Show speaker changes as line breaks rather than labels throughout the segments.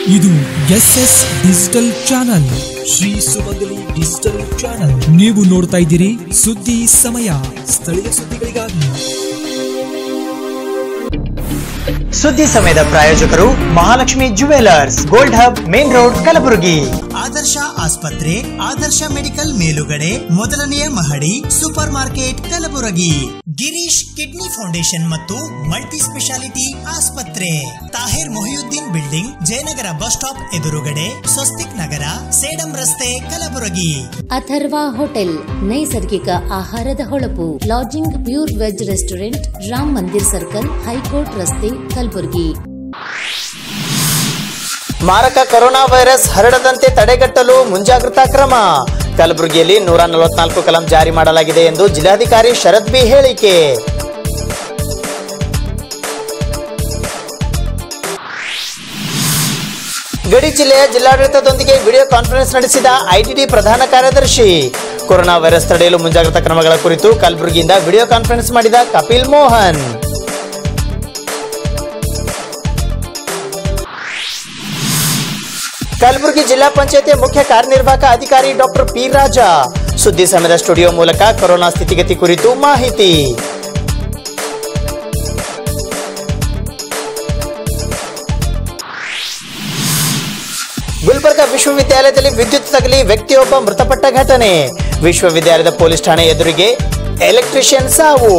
ಇದು S S digital channel Shri Sumangali digital channel ನೀವು ನೋಡ್ತಾ ಇದ್ದೀರಿ ಸುದ್ದಿ ಸಮಯ ಸ್ಥಳೀಯ ಸುದ್ದಿಗಳಿಗಾಗಿ
ಸುದ್ದಿ ಸಮಯದ ಪ್ರಾಯೋಜಕರು Mahalakshmi jewellers gold hub main road Kalaburagi
Adarsh ಆಸ್ಪತ್ರೆ ಆದರ್ಶ ಮೆಡಿಕಲ್ ಮೇಲುಗಡೆ ಮೊದಲನೆಯ ಮಹಡಿ super market Kalaburagi Girish kidney foundation ಮತ್ತು ಮಲ್ಟಿ ಸ್ಪೆಷಾಲಿಟಿ ಆಸ್ಪತ್ರೆ Tahir Mohiuddin building Jayanagar bus stop ಎದುರುಗಡೆ ಸ್ವಸ್ತಿಕ್ ನಗರ ಸೇಡಂ ರಸ್ತೆ ಕಲಬುರಗಿ
ಅಥರ್ವ ಹೋಟೆಲ್ ನೈಸರ್ಗಿಕ ಆಹಾರದ ಹೊಳಪು lodging pure veg restaurant Ram Mandir circle high court ರಸ್ತೆ ಕಲಬುರಗಿ
ಮಾರಕ ಕೊರೋನಾ ವೈರಸ್ ಹರಡದಂತೆ ತಡೆಗಟ್ಟಲು ಮುಂಜಾಗ್ರತಾ ಕ್ರಮ ಕಲಬುರಗಿಯಲ್ಲಿ ನೂರ ನಲವತ್ನಾಲ್ಕು ಕಲಂ ಜಾರಿ ಮಾಡಲಾಗಿದೆ ಎಂದು ಜಿಲ್ಲಾಧಿಕಾರಿ ಶರದ್ ಬಿ ಹೇಳಿಕೆ ಗಡಿ ಜಿಲ್ಲೆಯ ಜಿಲ್ಲಾಡಳಿತದೊಂದಿಗೆ ವಿಡಿಯೋ ಕಾನ್ಫರೆನ್ಸ್ ನಡೆಸಿದ ಐಟಿಡಿ ಪ್ರಧಾನ ಕಾರ್ಯದರ್ಶಿ ಕೊರೋನಾ ವೈರಸ್ ತಡೆಯಲು ಮುಂಜಾಗ್ರತಾ ಕ್ರಮಗಳ ಕುರಿತು ಕಲಬುರಗಿಯಿಂದ ವಿಡಿಯೋ ಕಾನ್ಫರೆನ್ಸ್ ಮಾಡಿದ ಕಪಿಲ್ ಮೋಹನ್ ಕಲಬುರಗಿ ಜಿಲ್ಲಾ ಪಂಚಾಯತಿ ಮುಖ್ಯ ಕಾರ್ಯನಿರ್ವಾಹಕ ಅಧಿಕಾರಿ ಡಾಕ್ಟರ್ ಪಿ ರಾಜ ಸುದ್ದಿ ಸಮಯದ ಸ್ಟುಡಿಯೋ ಮೂಲಕ ಕೊರೋನಾ ಸ್ಥಿತಿಗತಿ ಕುರಿತು ಮಾಹಿತಿ ಗುಲ್ಬರ್ಗ ವಿಶ್ವವಿದ್ಯಾಲಯದಲ್ಲಿ ವಿದ್ಯುತ್ ತಗಲಿ ವ್ಯಕ್ತಿಯೊಬ್ಬ ಮೃತಪಟ್ಟ ಘಟನೆ ವಿಶ್ವವಿದ್ಯಾಲಯದ ಪೊಲೀಸ್ ಠಾಣೆ ಎದುರಿಗೆ ಎಲೆಕ್ಟ್ರಿಷಿಯನ್ ಸಾವು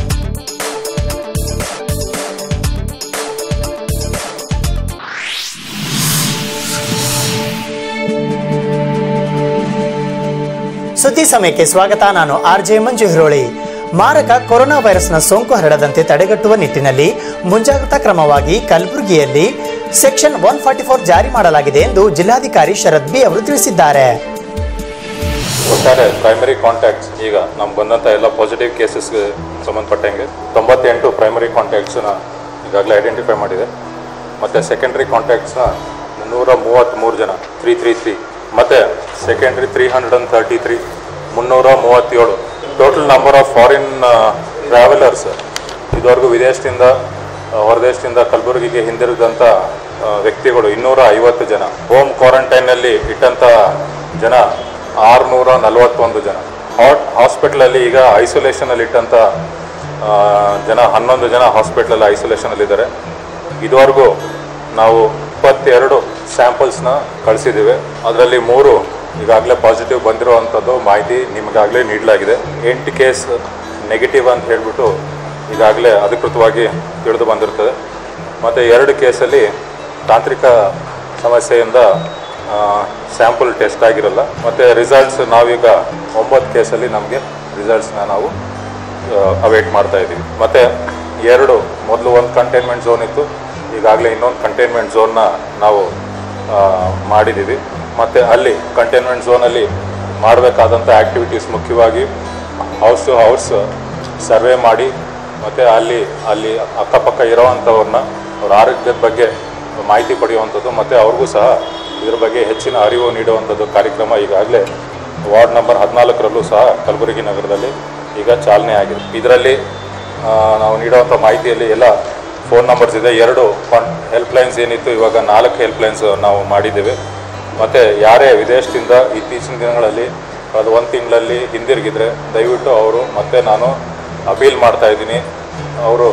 ಸುದ್ದಿ ಸಮಯಕ್ಕೆ ಸ್ವಾಗತ ನಾನು ಆರ್ ಜೆ ಮಂಜು ಹಿರೋಳಿ ಮಾರಕ ಕೊರೋನಾ ವೈರಸ್ನ ಸೋಂಕು ಹರಡದಂತೆ ತಡೆಗಟ್ಟುವ ನಿಟ್ಟಿನಲ್ಲಿ ಮುಂಜಾಗ್ರತಾ ಕ್ರಮವಾಗಿ ಕಲಬುರಗಿಯಲ್ಲಿ ಸೆಕ್ಷನ್ ಒನ್ ಫಾರ್ಟಿ ಫೋರ್ ಜಾರಿ ಮಾಡಲಾಗಿದೆ ಎಂದು ಜಿಲ್ಲಾಧಿಕಾರಿ ಶರದ್ ಬಿ ಅವರು ತಿಳಿಸಿದ್ದಾರೆ
ಒಟ್ಟಾರೆ ಪ್ರೈಮರಿ ಕಾಂಟ್ಯಾಕ್ಟ್ಸ್ ಈಗ ನಮ್ಗೆ ಬಂದಂಥ ಎಲ್ಲ ಪಾಸಿಟಿವ್ ಕೇಸಸ್ಗೆ ಸಂಬಂಧಪಟ್ಟಂಗೆ ತೊಂಬತ್ತೆಂಟು ಪ್ರೈಮರಿ ಕಾಂಟ್ಯಾಕ್ಟ್ಸನ್ನ ಈಗಾಗಲೇ ಐಡೆಂಟಿಫೈ ಮಾಡಿದೆ ಮತ್ತು ಸೆಕೆಂಡ್ರಿ ಕಾಂಟ್ಯಾಕ್ಟ್ಸ್ನ ಮುನ್ನೂರ ಮೂವತ್ತ್ಮೂರು ಜನ ತ್ರೀ ತ್ರೀ ತ್ರೀ ಮತ್ತು secondary three hundred and thirty three ಮುನ್ನೂರ ಮೂವತ್ತೇಳು total number of foreign travellers ಇದುವರೆಗೂ ವಿದೇಶದಿಂದ ಆ, ಹೊರದೇಶದಿಂದ ಕಲಬುರಗಿಗೆ ಹಿಂದಿರುಗಿದಂಥ ಆ, ವ್ಯಕ್ತಿಗಳು ಇನ್ನೂರ ಐವತ್ತು ಜನ ಹೋಮ್ ಕ್ವಾರಂಟೈನಲ್ಲಿ ಇಟ್ಟಂಥ ಜನ ಆರುನೂರ ನಲವತ್ತೊಂದು ಜನ ಹಾಟ್ ಹಾಸ್ಪಿಟ್ಲಲ್ಲಿ ಈಗ ಐಸೋಲೇಷನಲ್ಲಿ ಇಟ್ಟಂಥ ಆ, ಜನ ಹನ್ನೊಂದು ಜನ ಹಾಸ್ಪಿಟ್ಲಲ್ಲಿ ಐಸೋಲೇಷನಲ್ಲಿದ್ದಾರೆ ಇದುವರೆಗೂ ನಾವು ಇಪ್ಪತ್ತೆರಡು ಸ್ಯಾಂಪಲ್ಸ್ನ ಕಳಿಸಿದ್ದೀವಿ ಅದರಲ್ಲಿ ಮೂರು ಈಗಾಗಲೇ ಪಾಸಿಟಿವ್ ಬಂದಿರುವಂಥದ್ದು ಮಾಹಿತಿ ನಿಮಗಾಗಲೇ ನೀಡಲಾಗಿದೆ ಎಂಟು ಕೇಸ್ ನೆಗೆಟಿವ್ ಅಂತ ಹೇಳಿಬಿಟ್ಟು ಈಗಾಗಲೇ ಅಧಿಕೃತವಾಗಿ ತಿಳಿದು ಬಂದಿರ್ತದೆ ಮತ್ತು ಎರಡು ಕೇಸಲ್ಲಿ ತಾಂತ್ರಿಕ ಸಮಸ್ಯೆಯಿಂದ ಸ್ಯಾಂಪಲ್ ಟೆಸ್ಟ್ ಆಗಿರಲ್ಲ ಮತ್ತು ರಿಸಲ್ಟ್ಸ್ ನಾವೀಗ ಒಂಬತ್ತು ಕೇಸಲ್ಲಿ ನಮಗೆ ರಿಸಲ್ಟ್ಸ್ನ ನಾವು ಅವೇಟ್ ಮಾಡ್ತಾ ಇದ್ದೀವಿ ಮತ್ತು ಎರಡು ಮೊದಲು ಒಂದು ಕಂಟೈನ್ಮೆಂಟ್ ಝೋನ್ ಇತ್ತು ಈಗಾಗಲೇ ಇನ್ನೊಂದು ಕಂಟೈನ್ಮೆಂಟ್ ಝೋನ್ನ ನಾವು ಆ, ಮಾಡಿದ್ದೀವಿ ಮತ್ತು ಅಲ್ಲಿ ಕಂಟೈನ್ಮೆಂಟ್ ಝೋನಲ್ಲಿ ಮಾಡಬೇಕಾದಂಥ ಆ್ಯಕ್ಟಿವಿಟೀಸ್ ಮುಖ್ಯವಾಗಿ ಹೌಸ್ ಟು ಹೌಸ್ ಸರ್ವೆ ಮಾಡಿ ಮತ್ತು ಅಲ್ಲಿ ಅಲ್ಲಿ ಅಕ್ಕಪಕ್ಕ ಇರೋವಂಥವ್ರನ್ನ ಅವ್ರ ಆರೋಗ್ಯದ ಬಗ್ಗೆ ಮಾಹಿತಿ ಪಡೆಯುವಂಥದ್ದು ಮತ್ತು ಅವ್ರಿಗೂ ಸಹ ಇದ್ರ ಬಗ್ಗೆ ಹೆಚ್ಚಿನ ಅರಿವು ನೀಡುವಂಥದ್ದು ಕಾರ್ಯಕ್ರಮ ಈಗಾಗಲೇ ವಾರ್ಡ್ ನಂಬರ್ ಹದಿನಾಲ್ಕರಲ್ಲೂ ಸಹ ಕಲಬುರಗಿ ನಗರದಲ್ಲಿ ಈಗ ಚಾಲನೆ ಆಗಿದೆ ಇದರಲ್ಲಿ ಆ, ನಾವು ನೀಡುವಂಥ ಮಾಹಿತಿಯಲ್ಲಿ ಎಲ್ಲ ಫೋನ್ ನಂಬರ್ಸ್ ಇದೆ ಎರಡು ಕಾನ್ ಹೆಲ್ಪ್ಲೈನ್ಸ್ ಏನಿತ್ತು ಇವಾಗ ನಾಲ್ಕು ಹೆಲ್ಪ್ಲೈನ್ಸ್ ನಾವು ಮಾಡಿದ್ದೇವೆ ಮತ್ತು ಯಾರೇ ವಿದೇಶದಿಂದ ಇತ್ತೀಚಿನ ದಿನಗಳಲ್ಲಿ ಅದು ಒಂದು ತಿಂಗಳಲ್ಲಿ ಹಿಂದಿರುಗಿದ್ರೆ ದಯವಿಟ್ಟು ಅವರು ಮತ್ತೆ ನಾನು ಅಪೀಲ್ ಮಾಡ್ತಾ ಇದ್ದೀನಿ ಅವರು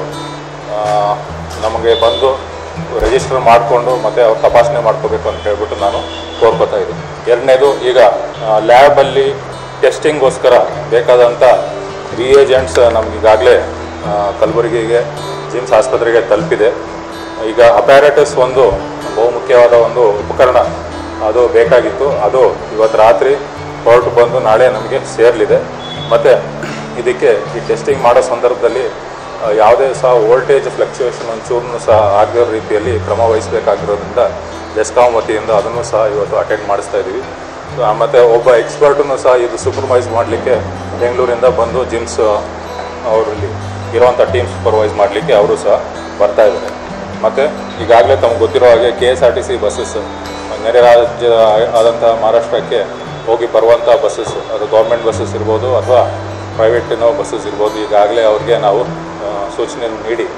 ನಮಗೆ ಬಂದು ರಿಜಿಸ್ಟರ್ ಮಾಡಿಕೊಂಡು ಮತ್ತೆ ಅವ್ರು ತಪಾಸಣೆ ಮಾಡ್ಕೋಬೇಕು ಅಂತ ಹೇಳ್ಬಿಟ್ಟು ನಾನು ಕೋರ್ಕೋತಾ ಇದ್ದೀನಿ ಎರಡನೇದು ಈಗ ಲ್ಯಾಬಲ್ಲಿ ಟೆಸ್ಟಿಂಗ್ಗೋಸ್ಕರ ಬೇಕಾದಂಥ ರಿಯೇಜೆಂಟ್ಸ್ ನಮ್ಗೆ ಈಗಾಗಲೇ ಕಲಬುರಗಿಗೆ ಜಿಮ್ಸ್ ಆಸ್ಪತ್ರೆಗೆ ತಲುಪಿದೆ ಈಗ ಅಪ್ಯಾರಟಸ್ ಒಂದು ಬಹುಮುಖ್ಯವಾದ ಒಂದು ಉಪಕರಣ ಅದು ಬೇಕಾಗಿತ್ತು ಅದು ಇವತ್ತು ರಾತ್ರಿ ಹೊರಟು ಬಂದು ನಾಳೆ ನಮಗೆ ಸೇರಲಿದೆ ಮತ್ತು ಇದಕ್ಕೆ ಈ ಟೆಸ್ಟಿಂಗ್ ಮಾಡೋ ಸಂದರ್ಭದಲ್ಲಿ ಆ, ಯಾವುದೇ ಸಹ ವೋಲ್ಟೇಜ್ ಫ್ಲಕ್ಚುಯೇಷನ್ ಒಂಚೂರು ಸಹ ಆಗದಿರೋ ರೀತಿಯಲ್ಲಿ ಕ್ರಮ ವಹಿಸಬೇಕಾಗಿರೋದ್ರಿಂದ ಡೆಸ್ಕಾಮ್ ವತಿಯಿಂದ ಅದನ್ನು ಸಹ ಇವತ್ತು ಅಟೆಂಡ್ ಮಾಡಿಸ್ತಾ ಇದ್ದೀವಿ ಆ, ಮತ್ತು ಒಬ್ಬ ಎಕ್ಸ್ಪರ್ಟನ್ನು ಸಹ ಇದು ಸೂಪರ್ವೈಸ್ ಮಾಡಲಿಕ್ಕೆ ಬೆಂಗಳೂರಿಂದ ಬಂದು ಜಿಮ್ಸ್ ಅವರಲ್ಲಿ ಇರುವಂಥ ಟೀಮ್ ಸೂಪರ್ವೈಸ್ ಮಾಡಲಿಕ್ಕೆ ಅವರು ಸಹ ಬರ್ತಾ ಇದ್ದಾರೆ ಮತ್ತು ಈಗಾಗಲೇ ತಮ್ಗೆ ಗೊತ್ತಿರೋ ಹಾಗೆ K S R T C buses ನೆರೆ ರಾಜ್ಯ ಆದಂಥ ಮಹಾರಾಷ್ಟ್ರಕ್ಕೆ ಹೋಗಿ ಬರುವಂಥ ಬಸ್ಸಸ್ ಅದು ಗೌರ್ಮೆಂಟ್ ಬಸ್ಸಸ್ ಇರ್ಬೋದು ಅಥವಾ ಪ್ರೈವೇಟಿನೋ ಬಸ್ಸಸ್ ಇರ್ಬೋದು ಈಗಾಗಲೇ ಅವ್ರಿಗೆ ನಾವು ಆ, ಸೂಚನೆ ನೀಡಿ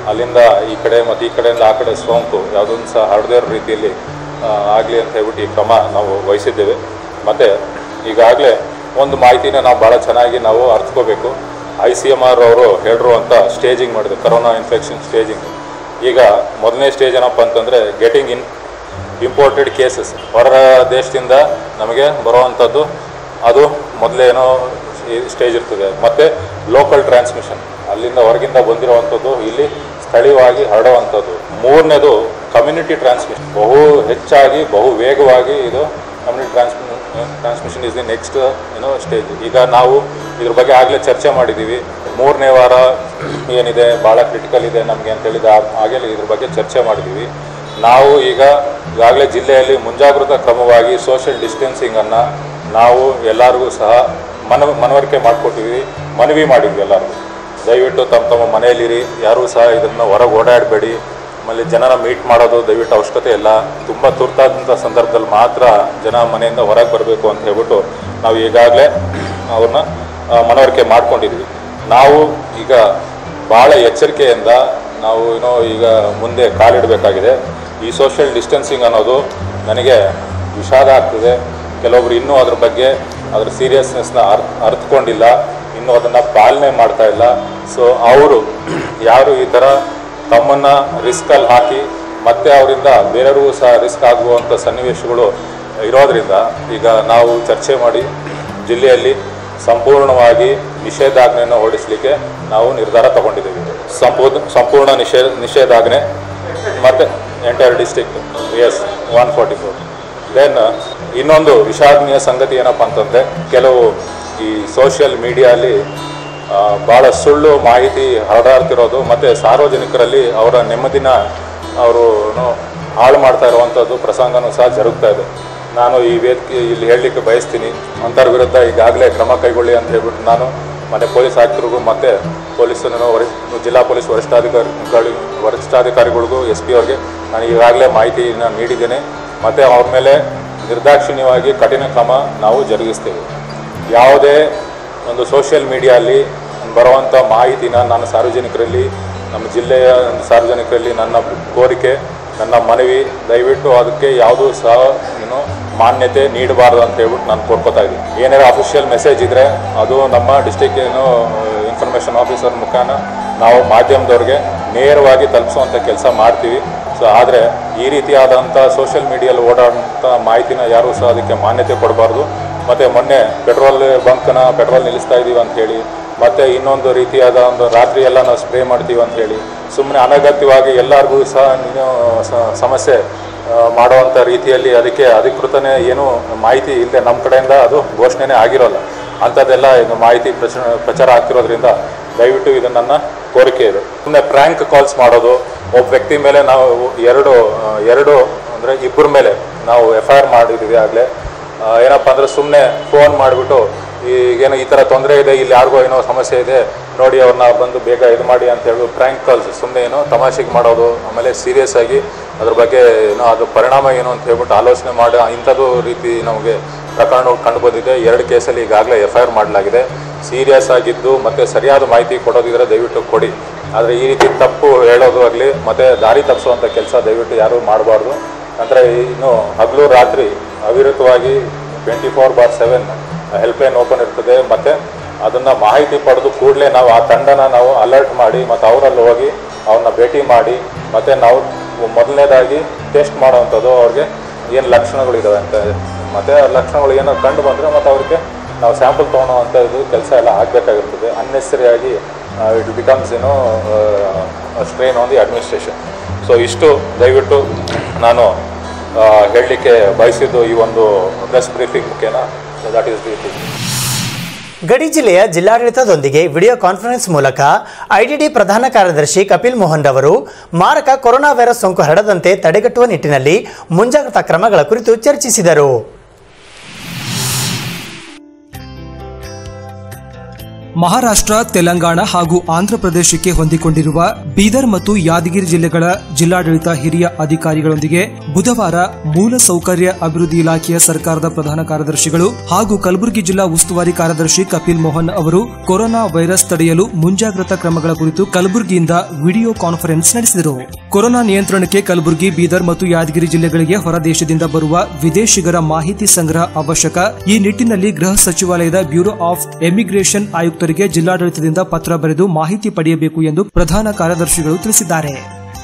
ಅಲ್ಲಿಂದ ಈ ಕಡೆ ಮತ್ತು ಈ ಕಡೆಯಿಂದ ಆ ಕಡೆ ಸೋಂಕು ಯಾವುದೊಂದು ಸಹ ಹರಡದೇ ಇರೋ ರೀತಿಯಲ್ಲಿ ಆಗಲಿ ಅಂತ ಹೇಳ್ಬಿಟ್ಟು ಈ ಕ್ರಮ ನಾವು ವಹಿಸಿದ್ದೇವೆ ಮತ್ತು ಈಗಾಗಲೇ ಒಂದು ಮಾಹಿತಿನ ನಾವು ಭಾಳ ಚೆನ್ನಾಗಿ ನಾವು ಅರ್ಥಕೋಬೇಕು ಐ ಸಿ ಎಮ್ ಆರ್ ಅವರು ಹೇಳಿರು ಅಂತ ಸ್ಟೇಜಿಂಗ್ ಮಾಡಿದೆ ಕರೋನಾ ಇನ್ಫೆಕ್ಷನ್ ಸ್ಟೇಜಿಂಗ್ ಈಗ ಮೊದಲನೇ ಸ್ಟೇಜ್ ಏನಪ್ಪ ಅಂತಂದರೆ ಗೆಟಿಂಗ್ ಇನ್ ಇಂಪೋರ್ಟೆಡ್ ಕೇಸಸ್ ಹೊರ ದೇಶದಿಂದ ನಮಗೆ ಬರುವಂಥದ್ದು ಅದು ಮೊದಲೇನೋ ಸ್ಟೇಜ್ ಇರ್ತದೆ ಮತ್ತು ಲೋಕಲ್ ಟ್ರಾನ್ಸ್ಮಿಷನ್ ಅಲ್ಲಿಂದ ಹೊರಗಿಂದ ಬಂದಿರುವಂಥದ್ದು ಇಲ್ಲಿ ಸ್ಥಳೀಯವಾಗಿ ಹರಡುವಂಥದ್ದು ಮೂರನೇದು ಕಮ್ಯುನಿಟಿ ಟ್ರಾನ್ಸ್ಮಿಷನ್ ಬಹು ಹೆಚ್ಚಾಗಿ ಬಹು ವೇಗವಾಗಿ ಇದು ಕಮ್ಯುನಿಟಿ ಟ್ರಾನ್ಸ್ಮಿ ಟ್ರಾನ್ಸ್ಮಿಷನ್ ಇಸ್ ದಿ ನೆಕ್ಸ್ಟ್ ಏನೋ ಸ್ಟೇಜ್ ಈಗ ನಾವು ಇದ್ರ ಬಗ್ಗೆ ಆಗಲೇ ಚರ್ಚೆ ಮಾಡಿದ್ದೀವಿ ಮೂರನೇ ವಾರ ಏನಿದೆ ಭಾಳ ಕ್ರಿಟಿಕಲ್ ಇದೆ ನಮಗೆ ಅಂತೇಳಿದ ಹಾಗೆ ಇದ್ರ ಬಗ್ಗೆ ಚರ್ಚೆ ಮಾಡಿದ್ದೀವಿ ನಾವು ಈಗ ಈಗಾಗಲೇ ಜಿಲ್ಲೆಯಲ್ಲಿ ಮುಂಜಾಗೃತಾ ಕ್ರಮವಾಗಿ ಸೋಷಿಯಲ್ ಡಿಸ್ಟೆನ್ಸಿಂಗನ್ನು ನಾವು ಎಲ್ಲರಿಗೂ ಸಹ ಮನ ಮನವರಿಕೆ ಮಾಡಿಕೊಟ್ಟಿವಿ ಮನವಿ ಮಾಡಿದ್ವಿ ಎಲ್ಲರಿಗೂ ದಯವಿಟ್ಟು ತಮ್ಮ ತಮ್ಮ ಮನೆಯಲ್ಲಿರಿ ಯಾರೂ ಸಹ ಇದನ್ನು ಹೊರಗೆ ಓಡಾಡಬೇಡಿ ಆಮೇಲೆ ಜನರ ಮೀಟ್ ಮಾಡೋದು ದಯವಿಟ್ಟು ಅವಶ್ಯಕತೆ ಇಲ್ಲ ತುಂಬ ತುರ್ತಾದಂಥ ಸಂದರ್ಭದಲ್ಲಿ ಮಾತ್ರ ಜನ ಮನೆಯಿಂದ ಹೊರಗೆ ಬರಬೇಕು ಅಂತ ಹೇಳ್ಬಿಟ್ಟು ನಾವು ಈಗಾಗಲೇ ಅವ್ರನ್ನ ಆ, ಮನವರಿಕೆ ಮಾಡ್ಕೊಂಡಿದ್ವಿ ನಾವು ಈಗ ಭಾಳ ಎಚ್ಚರಿಕೆಯಿಂದ ನಾವು ಏನೋ ಈಗ ಮುಂದೆ ಕಾಲಿಡಬೇಕಾಗಿದೆ ಈ ಸೋಷಿಯಲ್ ಡಿಸ್ಟೆನ್ಸಿಂಗ್ ಅನ್ನೋದು ನನಗೆ ವಿಷಾದ ಆಗ್ತದೆ ಕೆಲವೊಬ್ರು ಇನ್ನೂ ಅದ್ರ ಬಗ್ಗೆ ಅದ್ರ ಸೀರಿಯಸ್ನೆಸ್ನ ಅರ್ಥ ಅರ್ಥಕೊಂಡಿಲ್ಲ ಇನ್ನೂ ಅದನ್ನು ಪಾಲನೆ ಮಾಡ್ತಾ ಇಲ್ಲ ಸೊ ಅವರು ಯಾರು ಈ ಥರ ತಮ್ಮನ್ನು ರಿಸ್ಕಲ್ಲಿ ಹಾಕಿ ಮತ್ತೆ ಅವರಿಂದ ಬೇರೆಯವ್ರಿಗೂ ಸಹ ರಿಸ್ಕ್ ಆಗುವಂಥ ಸನ್ನಿವೇಶಗಳು ಇರೋದ್ರಿಂದ ಈಗ ನಾವು ಚರ್ಚೆ ಮಾಡಿ ಜಿಲ್ಲೆಯಲ್ಲಿ ಸಂಪೂರ್ಣವಾಗಿ ನಿಷೇಧಾಜ್ಞೆಯನ್ನು ಹೊರಡಿಸಲಿಕ್ಕೆ ನಾವು ನಿರ್ಧಾರ ತಗೊಂಡಿದ್ದೀವಿ ಸಂಪೂರ್ಣ ಸಂಪೂರ್ಣ ನಿಷೇಧ ನಿಷೇಧಾಜ್ಞೆ ಮತ್ತು entire district is one forty four then ಇನ್ನೊಂದು ವಿಷಾದನೀಯ ಸಂಗತಿ ಏನಪ್ಪ ಅಂತಂದರೆ ಕೆಲವು ಈ ಸೋಷಿಯಲ್ ಮೀಡಿಯಾಲಿ ಭಾಳ ಸುಳ್ಳು ಮಾಹಿತಿ ಹರಡಾಡ್ತಿರೋದು ಮತ್ತು ಸಾರ್ವಜನಿಕರಲ್ಲಿ ಅವರ ನೆಮ್ಮದಿನ ಅವರು ಏನೋ ಹಾಳು ಮಾಡ್ತಾ ಇರುವಂಥದ್ದು ಪ್ರಸಂಗನೂ ಸಹ ಜರುಗ್ತಾ ಇದೆ ನಾನು ಈ ವೇದಿಕೆ ಇಲ್ಲಿ ಹೇಳಲಿಕ್ಕೆ ಬಯಸ್ತೀನಿ ಅಂಥವ್ರ ವಿರುದ್ಧ ಈಗಾಗಲೇ ಕ್ರಮ ಕೈಗೊಳ್ಳಿ ಅಂತ ಹೇಳ್ಬಿಟ್ಟು ನಾನು ಮತ್ತು ಪೊಲೀಸ್ ಆಯುಕ್ತರಿಗೂ ಮತ್ತು ಪೊಲೀಸ್ ವರಿ ಜಿಲ್ಲಾ ಪೊಲೀಸ್ ವರಿಷ್ಠಾಧಿಕಾರಿ ವರಿಷ್ಠಾಧಿಕಾರಿಗಳಿಗೂ ಎಸ್ ಪಿ ಅವ್ರಿಗೆ ನಾನು ಈಗಾಗಲೇ ಮಾಹಿತಿಯನ್ನು ನೀಡಿದ್ದೇನೆ ಮತ್ತು ಅವ್ರ ಮೇಲೆ ನಿರ್ದಾಕ್ಷಿಣ್ಯವಾಗಿ ಕಠಿಣ ಕ್ರಮ ನಾವು ಜರುಗಿಸ್ತೇವೆ ಯಾವುದೇ ಒಂದು ಸೋಷಿಯಲ್ ಮೀಡಿಯಲ್ಲಿ ಬರುವಂಥ ಮಾಹಿತಿನ ನಾನು ಸಾರ್ವಜನಿಕರಲ್ಲಿ ನಮ್ಮ ಜಿಲ್ಲೆಯ ಸಾರ್ವಜನಿಕರಲ್ಲಿ ನನ್ನ ಕೋರಿಕೆ ನನ್ನ ಮನವಿ ದಯವಿಟ್ಟು ಅದಕ್ಕೆ ಯಾವುದೂ ಸಹ ಏನು ಮಾನ್ಯತೆ ನೀಡಬಾರ್ದು ಅಂತ ಹೇಳ್ಬಿಟ್ಟು ನಾನು ಕೋರ್ಕೋತಾ ಇದ್ದೀನಿ ಏನಾರ ಅಫಿಷಿಯಲ್ ಮೆಸೇಜ್ ಇದ್ದರೆ ಅದು ನಮ್ಮ ಡಿಸ್ಟಿಕ್ ಏನು ಇನ್ಫಾರ್ಮೇಷನ್ ಆಫೀಸರ್ ಮುಖಾನ ನಾವು ಮಾಧ್ಯಮದವ್ರಿಗೆ ನೇರವಾಗಿ ತಲುಪಿಸುವಂಥ ಕೆಲಸ ಮಾಡ್ತೀವಿ ಸೊ ಆದರೆ ಈ ರೀತಿಯಾದಂಥ ಸೋಷಿಯಲ್ ಮೀಡಿಯಲ್ಲಿ ಓಡಾಡುವಂಥ ಮಾಹಿತಿನ ಯಾರೂ ಸಹ ಅದಕ್ಕೆ ಮಾನ್ಯತೆ ಕೊಡಬಾರ್ದು ಮತ್ತು ಮೊನ್ನೆ ಪೆಟ್ರೋಲ್ ಬಂಕ್ನ ಪೆಟ್ರೋಲ್ ನಿಲ್ಲಿಸ್ತಾ ಇದ್ದೀವಿ ಅಂತ ಹೇಳಿ ಮತ್ತು ಇನ್ನೊಂದು ರೀತಿಯಾದ ಒಂದು ರಾತ್ರಿ ಎಲ್ಲ ನಾವು ಸ್ಪ್ರೇ ಮಾಡ್ತೀವಿ ಅಂತ ಹೇಳಿ ಸುಮ್ಮನೆ ಅನಗತ್ಯವಾಗಿ ಎಲ್ಲರಿಗೂ ಸಹ ನೀನು ಸ- ಸಮಸ್ಯೆ ಆ, ಮಾಡುವಂಥ ರೀತಿಯಲ್ಲಿ ಅದಕ್ಕೆ ಅಧಿಕೃತನೇ ಏನು ಮಾಹಿತಿ ಇಲ್ಲದೆ ನಮ್ಮ ಕಡೆಯಿಂದ ಅದು ಘೋಷಣೆನೇ ಆಗಿರೋಲ್ಲ ಅಂಥದ್ದೆಲ್ಲ ಈಗ ಮಾಹಿತಿ ಪ್ರಚ ಪ್ರಚಾರ ಆಗ್ತಿರೋದ್ರಿಂದ ದಯವಿಟ್ಟು ಇದು ನನ್ನ ಕೋರಿಕೆ ಇದೆ ಸುಮ್ಮನೆ ಪ್ರ್ಯಾಂಕ್ ಕಾಲ್ಸ್ ಮಾಡೋದು ಒಬ್ಬ ವ್ಯಕ್ತಿ ಮೇಲೆ ನಾವು ಎರಡು ಆ, ಎರಡು ಅಂದರೆ ಇಬ್ಬರ ಮೇಲೆ ನಾವು ಎಫ್ ಐ ಆರ್ ಮಾಡಿದ್ದೀವಿ ಆಗಲೇ ಏನಪ್ಪ ಅಂದರೆ ಸುಮ್ಮನೆ ಫೋನ್ ಮಾಡಿಬಿಟ್ಟು ಈಗೇನೋ ಈ ಥರ ತೊಂದರೆ ಇದೆ ಇಲ್ಲಿ ಯಾರಿಗೋ ಏನೋ ಸಮಸ್ಯೆ ಇದೆ ನೋಡಿ ಅವ್ರನ್ನ ಬಂದು ಬೇಗ ಇದು ಮಾಡಿ ಅಂತ ಹೇಳಿ ಪ್ರ್ಯಾಂಕ್ ಕಾಲ್ಸ್ ಸುಮ್ಮನೆ ಏನೋ ತಮಾಷೆಗೆ ಮಾಡೋದು ಆಮೇಲೆ ಸೀರಿಯಸ್ ಆಗಿ ಅದ್ರ ಬಗ್ಗೆ ಏನೋ ಅದು ಪರಿಣಾಮ ಏನು ಅಂತ ಹೇಳ್ಬಿಟ್ಟು ಆಲೋಚನೆ ಮಾಡಿ ಇಂಥದ್ದು ರೀತಿ ನಮಗೆ ಪ್ರಕರಣ ಕಂಡು ಬಂದಿದೆ ಎರಡು ಕೇಸಲ್ಲಿ ಈಗಾಗಲೇ ಎಫ್ ಐ ಆರ್ ಮಾಡಲಾಗಿದೆ ಸೀರಿಯಸ್ ಆಗಿದ್ದು ಮತ್ತು ಸರಿಯಾದ ಮಾಹಿತಿ ಕೊಡೋದಿದ್ರೆ ದಯವಿಟ್ಟು ಕೊಡಿ ಆದರೆ ಈ ರೀತಿ ತಪ್ಪು ಹೇಳೋದು ಆಗಲಿ ಮತ್ತು ದಾರಿ ತಪ್ಪಿಸುವಂಥ ಕೆಲಸ ದಯವಿಟ್ಟು ಯಾರೂ ಮಾಡಬಾರ್ದು ನಂತರ ಇನ್ನು ಹಗಲು ರಾತ್ರಿ ಅವಿರತವಾಗಿ twenty four bar seven helpline open ಇರ್ತದೆ ಮತ್ತು ಅದನ್ನು ಮಾಹಿತಿ ಪಡೆದು ಕೂಡಲೇ ನಾವು ಆ ತಂಡನ ನಾವು ಅಲರ್ಟ್ ಮಾಡಿ ಮತ್ತು ಅವರಲ್ಲಿ ಹೋಗಿ ಅವ್ರನ್ನ ಭೇಟಿ ಮಾಡಿ ಮತ್ತು ನಾವು ಮೊದಲನೇದಾಗಿ ಟೆಸ್ಟ್ ಮಾಡೋವಂಥದ್ದು ಅವ್ರಿಗೆ ಏನು ಲಕ್ಷಣಗಳಿದ್ದಾವೆ ಅಂತ ಮತ್ತು ಆ ಲಕ್ಷಣಗಳು ಏನೋ ಕಂಡು ಬಂದರೆ ಮತ್ತು ಅವ್ರಿಗೆ ನಾವು ಸ್ಯಾಂಪಲ್ ತೊಗೊಳೋವಂಥ ಇದು ಕೆಲಸ ಎಲ್ಲ ಆಗಬೇಕಾಗಿರ್ತದೆ ಅನ್ನೆಸರಿಯಾಗಿ ಇಟ್ ಬಿಕಮ್ಸ್ ಏನೋ strain on the administration so ಇಷ್ಟು ದಯವಿಟ್ಟು ನಾನು ಹೇಳಲಿಕ್ಕೆ ಬಯಸಿದ್ದು ಈ ಒಂದು ಪ್ರೆಸ್ ಬ್ರೀಫಿಂಗ್ ಮುಖೇನ ದಟ್ ಈಸ್ ದಿ
ಗಡಿ ಜಿಲ್ಲೆಯ ಜಿಲ್ಲಾಡಳಿತದೊಂದಿಗೆ ವಿಡಿಯೋ ಕಾನ್ಫರೆನ್ಸ್ ಮೂಲಕ ಐಡಿಡಿ ಪ್ರಧಾನ ಕಾರ್ಯದರ್ಶಿ ಕಪಿಲ್ ಮೋಹನ್ ರವರು ಮಾರಕ ಕೊರೋನಾ ವೈರಸ್ ಸೋಂಕು ಹರಡದಂತೆ ತಡೆಗಟ್ಟುವ ನಿಟ್ಟಿನಲ್ಲಿ ಮುಂಜಾಗ್ರತಾ ಕ್ರಮಗಳ ಕುರಿತು ಚರ್ಚಿಸಿದರು
ಮಹಾರಾಷ್ಟ್ರ ತೆಲಂಗಾಣ ಹಾಗೂ ಆಂಧ್ರಪ್ರದೇಶಕ್ಕೆ ಹೊಂದಿಕೊಂಡಿರುವ ಬೀದರ್ ಮತ್ತು ಯಾದಗಿರಿ ಜಿಲ್ಲೆಗಳ ಜಿಲ್ಲಾಡಳಿತ ಹಿರಿಯ ಅಧಿಕಾರಿಗಳೊಂದಿಗೆ ಬುಧವಾರ ಮೂಲ ಸೌಕರ್ಯ ಅಭಿವೃದ್ಧಿ ಇಲಾಖೆಯ ಸರ್ಕಾರದ ಪ್ರಧಾನ ಕಾರ್ಯದರ್ಶಿಗಳು ಹಾಗೂ ಕಲಬುರಗಿ ಜಿಲ್ಲಾ ಉಸ್ತುವಾರಿ ಕಾರ್ಯದರ್ಶಿ ಕಪಿಲ್ ಮೋಹನ್ ಅವರು ಕೊರೋನಾ ವೈರಸ್ ತಡೆಯಲು ಮುಂಜಾಗ್ರತಾ ಕ್ರಮಗಳ ಕುರಿತು ಕಲಬುರಗಿಯಿಂದ ವಿಡಿಯೋ ಕಾನ್ಫರೆನ್ಸ್ ನಡೆಸಿದರು ಕೊರೋನಾ ನಿಯಂತ್ರಣಕ್ಕೆ ಕಲಬುರಗಿ ಬೀದರ್ ಮತ್ತು ಯಾದಗಿರಿ ಜಿಲ್ಲೆಗಳಿಗೆ ಹೊರ ದೇಶದಿಂದ ಬರುವ ವಿದೇಶಿಗರ ಮಾಹಿತಿ ಸಂಗ್ರಹ ಅವಶ್ಯಕ ಈ ನಿಟ್ಟಿನಲ್ಲಿ ಗೃಹ ಸಚಿವಾಲಯದ ಬ್ಯೂರೋ ಆಫ್ ಎಮಿಗ್ರೇಷನ್ ಆಯುಕ್ತರಿಗೆ ಜಿಲ್ಲಾಡಳಿತದಿಂದ ಪತ್ರ ಬರೆದು ಮಾಹಿತಿ ಪಡೆಯಬೇಕು ಎಂದು ಪ್ರಧಾನ ಕಾರ್ಯದರ್ಶಿಗಳು ತಿಳಿಸಿದ್ದಾರೆ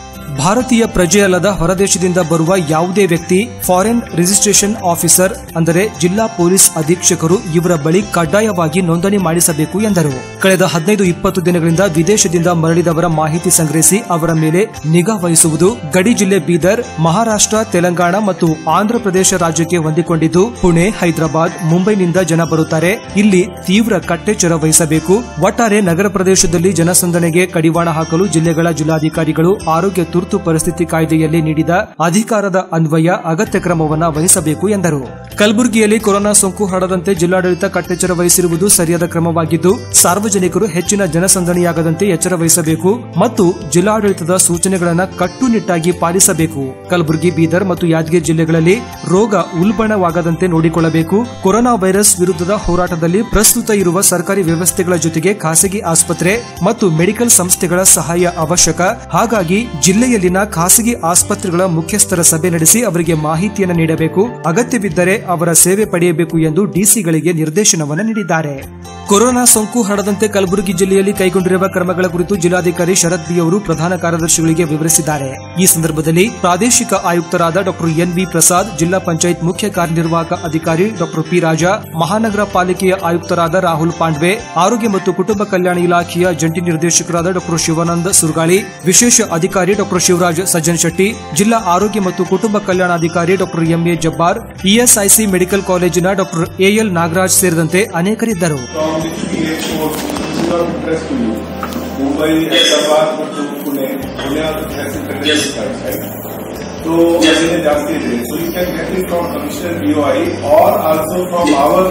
ಭಾರತೀಯ ಪ್ರಜೆಯಲ್ಲದ ಹೊರದೇಶದಿಂದ ಬರುವ ಯಾವುದೇ ವ್ಯಕ್ತಿ ಫಾರಿನ್ ರಿಜಿಸ್ಟ್ರೇಷನ್ ಆಫೀಸರ್ ಅಂದರೆ ಜಿಲ್ಲಾ ಪೊಲೀಸ್ ಅಧೀಕ್ಷಕರು ಇವರ ಬಳಿ ಕಡ್ಡಾಯವಾಗಿ ನೋಂದಣಿ ಮಾಡಿಸಬೇಕು ಎಂದರು ಕಳೆದ ಹದಿನೈದು ಇಪ್ಪತ್ತು ದಿನಗಳಿಂದ ವಿದೇಶದಿಂದ ಮರಳಿದವರ ಮಾಹಿತಿ ಸಂಗ್ರಹಿಸಿ ಅವರ ಮೇಲೆ ನಿಗಾ ವಹಿಸುವುದು ಗಡಿ ಜಿಲ್ಲೆ ಬೀದರ್ ಮಹಾರಾಷ್ಟ್ರ ತೆಲಂಗಾಣ ಮತ್ತು ಆಂಧ್ರಪ್ರದೇಶ ರಾಜ್ಯಕ್ಕೆ ಹೊಂದಿಕೊಂಡಿದ್ದು ಪುಣೆ ಹೈದರಾಬಾದ್ ಮುಂಬೈನಿಂದ ಜನ ಬರುತ್ತಾರೆ ಇಲ್ಲಿ ತೀವ್ರ ಕಟ್ಟೆಚ್ಚರ ವಹಿಸಬೇಕು ಒಟ್ಟಾರೆ ನಗರ ಪ್ರದೇಶದಲ್ಲಿ ಜನಸಂದಣಿಗೆ ಕಡಿವಾಣ ಹಾಕಲು ಜಿಲ್ಲೆಗಳ ಜಿಲ್ಲಾಧಿಕಾರಿಗಳು ಆರೋಗ್ಯ ತುರ್ತು ಪರಿಸ್ಥಿತಿ ಕಾಯ್ದೆಯಲ್ಲಿ ನೀಡಿದ ಅಧಿಕಾರದ ಅನ್ವಯ ಅಗತ್ಯ ಕ್ರಮವನ್ನು ವಹಿಸಬೇಕು ಎಂದರು ಕಲಬುರಗಿಯಲ್ಲಿ ಕೊರೋನಾ ಸೋಂಕು ಹರಡದಂತೆ ಜಿಲ್ಲಾಡಳಿತ ಕಟ್ಟೆಚ್ಚರ ವಹಿಸಿರುವುದು ಸರಿಯಾದ ಕ್ರಮವಾಗಿದ್ದು ಸಾರ್ವಜನಿಕರು ಹೆಚ್ಚಿನ ಜನಸಂದಣಿಯಾಗದಂತೆ ಎಚ್ಚರ ವಹಿಸಬೇಕು ಮತ್ತು ಜಿಲ್ಲಾಡಳಿತದ ಸೂಚನೆಗಳನ್ನು ಕಟ್ಟುನಿಟ್ಟಾಗಿ ಪಾಲಿಸಬೇಕು ಕಲಬುರಗಿ ಬೀದರ್ ಮತ್ತು ಯಾದಗಿರಿ ಜಿಲ್ಲೆಗಳಲ್ಲಿ ರೋಗ ಉಲ್ಬಣವಾಗದಂತೆ ನೋಡಿಕೊಳ್ಳಬೇಕು ಕೊರೋನಾ ವೈರಸ್ ವಿರುದ್ಧದ ಹೋರಾಟದಲ್ಲಿ ಪ್ರಸ್ತುತ ಇರುವ ಸರ್ಕಾರಿ ವ್ಯವಸ್ಥೆಗಳ ಜೊತೆಗೆ ಖಾಸಗಿ ಆಸ್ಪತ್ರೆ ಮತ್ತು ಮೆಡಿಕಲ್ ಸಂಸ್ಥೆಗಳ ಸಹಾಯ ಅವಶ್ಯಕ ಹಾಗಾಗಿ ಜಿಲ್ಲೆಯಲ್ಲಿನ ಖಾಸಗಿ ಆಸ್ಪತ್ರೆಗಳ ಮುಖ್ಯಸ್ಥರ ಸಭೆ ನಡೆಸಿ ಅವರಿಗೆ ಮಾಹಿತಿಯನ್ನು ನೀಡಬೇಕು ಅಗತ್ಯವಿದ್ದರೆ ಅವರ ಸೇವೆ ಪಡೆಯಬೇಕು ಎಂದು ಡಿಸಿಗಳಿಗೆ ನಿರ್ದೇಶನವನ್ನು ನೀಡಿದ್ದಾರೆ ಕೊರೋನಾ ಸೋಂಕು ಹರಡದಂತೆ ಕಲಬುರಗಿ ಜಿಲ್ಲೆಯಲ್ಲಿ ಕೈಗೊಂಡಿರುವ ಕ್ರಮಗಳ ಕುರಿತು ಜಿಲ್ಲಾಧಿಕಾರಿ ಶರತ್ ಬಿ ಅವರು ಪ್ರಧಾನ ಕಾರ್ಯದರ್ಶಿಗಳಿಗೆ ವಿವರಿಸಿದ್ದಾರೆ ಈ ಸಂದರ್ಭದಲ್ಲಿ ಪ್ರಾದೇಶಿಕ ಆಯುಕ್ತರಾದ ಡಾ ಎನ್ ವಿ ಪ್ರಸಾದ್ ಜಿಲ್ಲಾ ಪಂಚಾಯತ್ ಮುಖ್ಯ ಕಾರ್ಯನಿರ್ವಾಹಕ ಅಧಿಕಾರಿ ಡಾ ಪಿ ರಾಜಾ ಮಹಾನಗರ ಪಾಲಿಕೆಯ ಆಯುಕ್ತರಾದ ರಾಹುಲ್ ಪಾಂಡ್ವೆ ಆರೋಗ್ಯ ಮತ್ತು ಕುಟುಂಬ ಕಲ್ಯಾಣ ಇಲಾಖೆಯ ಜಂಟಿ ನಿರ್ದೇಶಕರಾದ ಡಾ ಶಿವಾನಂದ ಸುರ್ಗಾಳಿ ವಿಶೇಷ ಅಧಿಕಾರಿ ಡಾ ಶಿವರಾಜ್ ಸಜ್ಜನ್ ಶೆಟ್ಟಿ ಜಿಲ್ಲಾ ಆರೋಗ್ಯ ಮತ್ತು ಕುಟುಂಬ ಕಲ್ಯಾಣಾಧಿಕಾರಿ ಡಾ ಎಂಎ ಜಬ್ಬಾರ್ ಇಎಸ್ಐಸಿ ಮೆಡಿಕಲ್ ಕಾಲೇಜಿನ ಡಾ ಎಎಲ್ ನಾಗರಾಜ್ ಸೇರಿದಂತೆ ಅನೇಕರಿದ್ದರು
from WHO, this is of interest to you. Mumbai, Hyderabad to Pune, Pune are the classic
Yes.
sites, right? So, ಅದನ್ನೇ ಜಾಸ್ತಿ ಇದೆ. So you can get it from Commissioner BOI or also from our,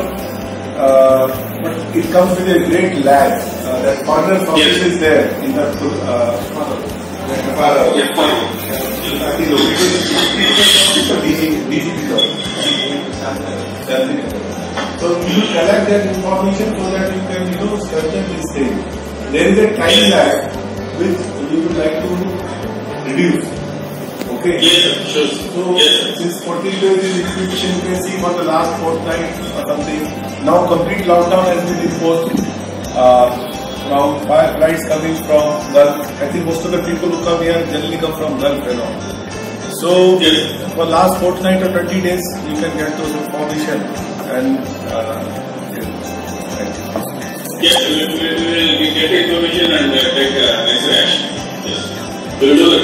uh, but it comes with a great lag. Uh, that partner's office
Yes.
is there in the, uh, that, uh,
Yes, fine.
I think located in the DC, DCP So you collect that information so that you can, you know, certain this thing. There is a time lag which we would like to reduce. Okay?
Yes, sir. Sure.
So
Yes, sir.
since 14 days is execution, you can see for the last fortnight or something. Now complete lockdown has been imposed. Uh, now five flights coming from Gulf. I think most of the people who come here generally come from Gulf, you know. So
Yes.
for last fortnight or 20 days, you can get those information and uh, yes. Thank you.
Yes, we will, we will we get information and uh, take uh, next action. Yes. We will do that.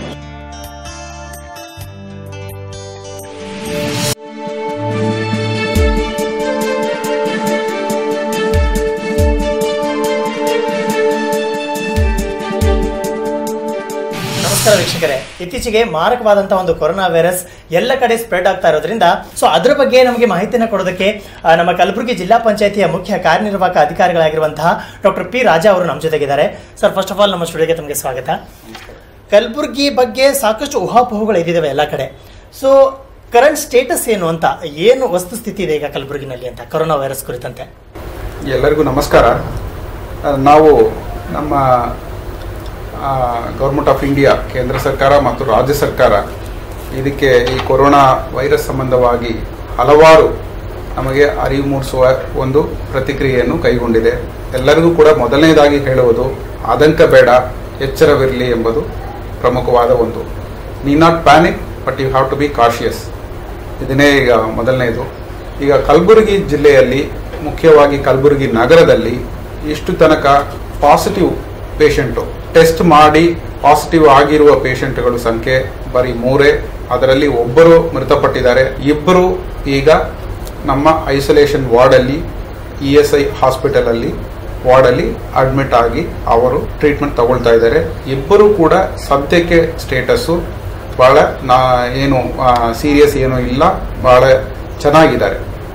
ನಮಸ್ಕಾರ ವೀಕ್ಷಕರೇ ಇತ್ತೀಚೆಗೆ ಮಾರಕವಾದಂತಹ ಒಂದು corona virus ಎಲ್ಲ ಕಡೆ spread ಆಗ್ತಾ ಇರೋದ್ರಿಂದ so ಅದ್ರ ಬಗ್ಗೆ ನಮಗೆ ಮಾಹಿತಿಯನ್ನು ಕೊಡೋದಕ್ಕೆ ಆ, ನಮ್ಮ ಕಲಬುರಗಿ ಜಿಲ್ಲಾ ಪಂಚಾಯತಿಯ ಮುಖ್ಯ ಕಾರ್ಯನಿರ್ವಾಹಕ ಅಧಿಕಾರಿಗಳಾಗಿರುವಂತಹ ಡಾಕ್ಟರ್ ಪಿ ರಾಜಾ ಅವರು ನಮ್ಮ ಜೊತೆಗಿದ್ದಾರೆ ಸರ್ ಫಸ್ಟ್ ಆಫ್ ಆಲ್ ನಮ್ಮ ಸ್ಟುಡಿಯೋಗೆ ತಮಗೆ ಸ್ವಾಗತ ಕಲಬುರಗಿ ಬಗ್ಗೆ ಸಾಕಷ್ಟು ಊಹಾಪೋಹಗಳು ಇದ್ದಿದ್ದಾವೆ ಎಲ್ಲ ಕಡೆ ಸೊ ಕರೆಂಟ್ ಸ್ಟೇಟಸ್ ಏನು ಅಂತ ಏನು ವಸ್ತುಸ್ಥಿತಿ ಇದೆ ಈಗ ಕಲಬುರಗಿನಲ್ಲಿ ಅಂತ ಕೊರೋನಾ ವೈರಸ್ ಕುರಿತಂತೆ
ಎಲ್ಲರಿಗೂ ನಮಸ್ಕಾರ ಆ, ನಾವು ನಮ್ಮ ಗೌರ್ಮೆಂಟ್ ಆಫ್ ಇಂಡಿಯಾ ಕೇಂದ್ರ ಸರ್ಕಾರ ಮತ್ತು ರಾಜ್ಯ ಸರ್ಕಾರ ಇದಕ್ಕೆ ಈ ಕೊರೋನಾ ವೈರಸ್ ಸಂಬಂಧವಾಗಿ ಹಲವಾರು ನಮಗೆ ಅರಿವು ಮೂಡಿಸುವ ಒಂದು ಪ್ರತಿಕ್ರಿಯೆಯನ್ನು ಕೈಗೊಂಡಿದೆ ಎಲ್ಲರಿಗೂ ಕೂಡ ಮೊದಲನೇದಾಗಿ ಹೇಳುವುದು ಆತಂಕ ಬೇಡ ಎಚ್ಚರವಿರಲಿ ಎಂಬುದು ಪ್ರಮುಖವಾದ ಒಂದು need not panic but you have to be cautious ಇದನ್ನೇ ಈಗ ಮೊದಲನೇದು ಈಗ ಕಲಬುರಗಿ ಜಿಲ್ಲೆಯಲ್ಲಿ ಮುಖ್ಯವಾಗಿ ಕಲಬುರಗಿ ನಗರದಲ್ಲಿ ಇಷ್ಟು ತನಕ ಪಾಸಿಟಿವ್ ಪೇಷಂಟು ಟೆಸ್ಟ್ ಮಾಡಿ ಪಾಸಿಟಿವ್ ಆಗಿರುವ ಪೇಷಂಟ್ಗಳ ಸಂಖ್ಯೆ ಬರೀ ಮೂರೇ ಅದರಲ್ಲಿ ಒಬ್ಬರು ಮೃತಪಟ್ಟಿದ್ದಾರೆ ಇಬ್ಬರು ಈಗ ನಮ್ಮ ಐಸೋಲೇಷನ್ ವಾರ್ಡಲ್ಲಿ ಇ ಎಸ್ ಐ ಹಾಸ್ಪಿಟಲಲ್ಲಿ ವಾರ್ಡಲ್ಲಿ ಅಡ್ಮಿಟ್ ಆಗಿ ಅವರು ಟ್ರೀಟ್ಮೆಂಟ್ ತಗೊಳ್ತಾ ಇದ್ದಾರೆ ಇಬ್ಬರು ಕೂಡ ಸದ್ಯಕ್ಕೆ ಸ್ಟೇಟಸ್ಸು ಬಹಳ ನಾ ಏನು ಸೀರಿಯಸ್ ಏನು ಇಲ್ಲ ಬಹಳ ಚೆನ್ನಾಗಿದ್ದಾರೆ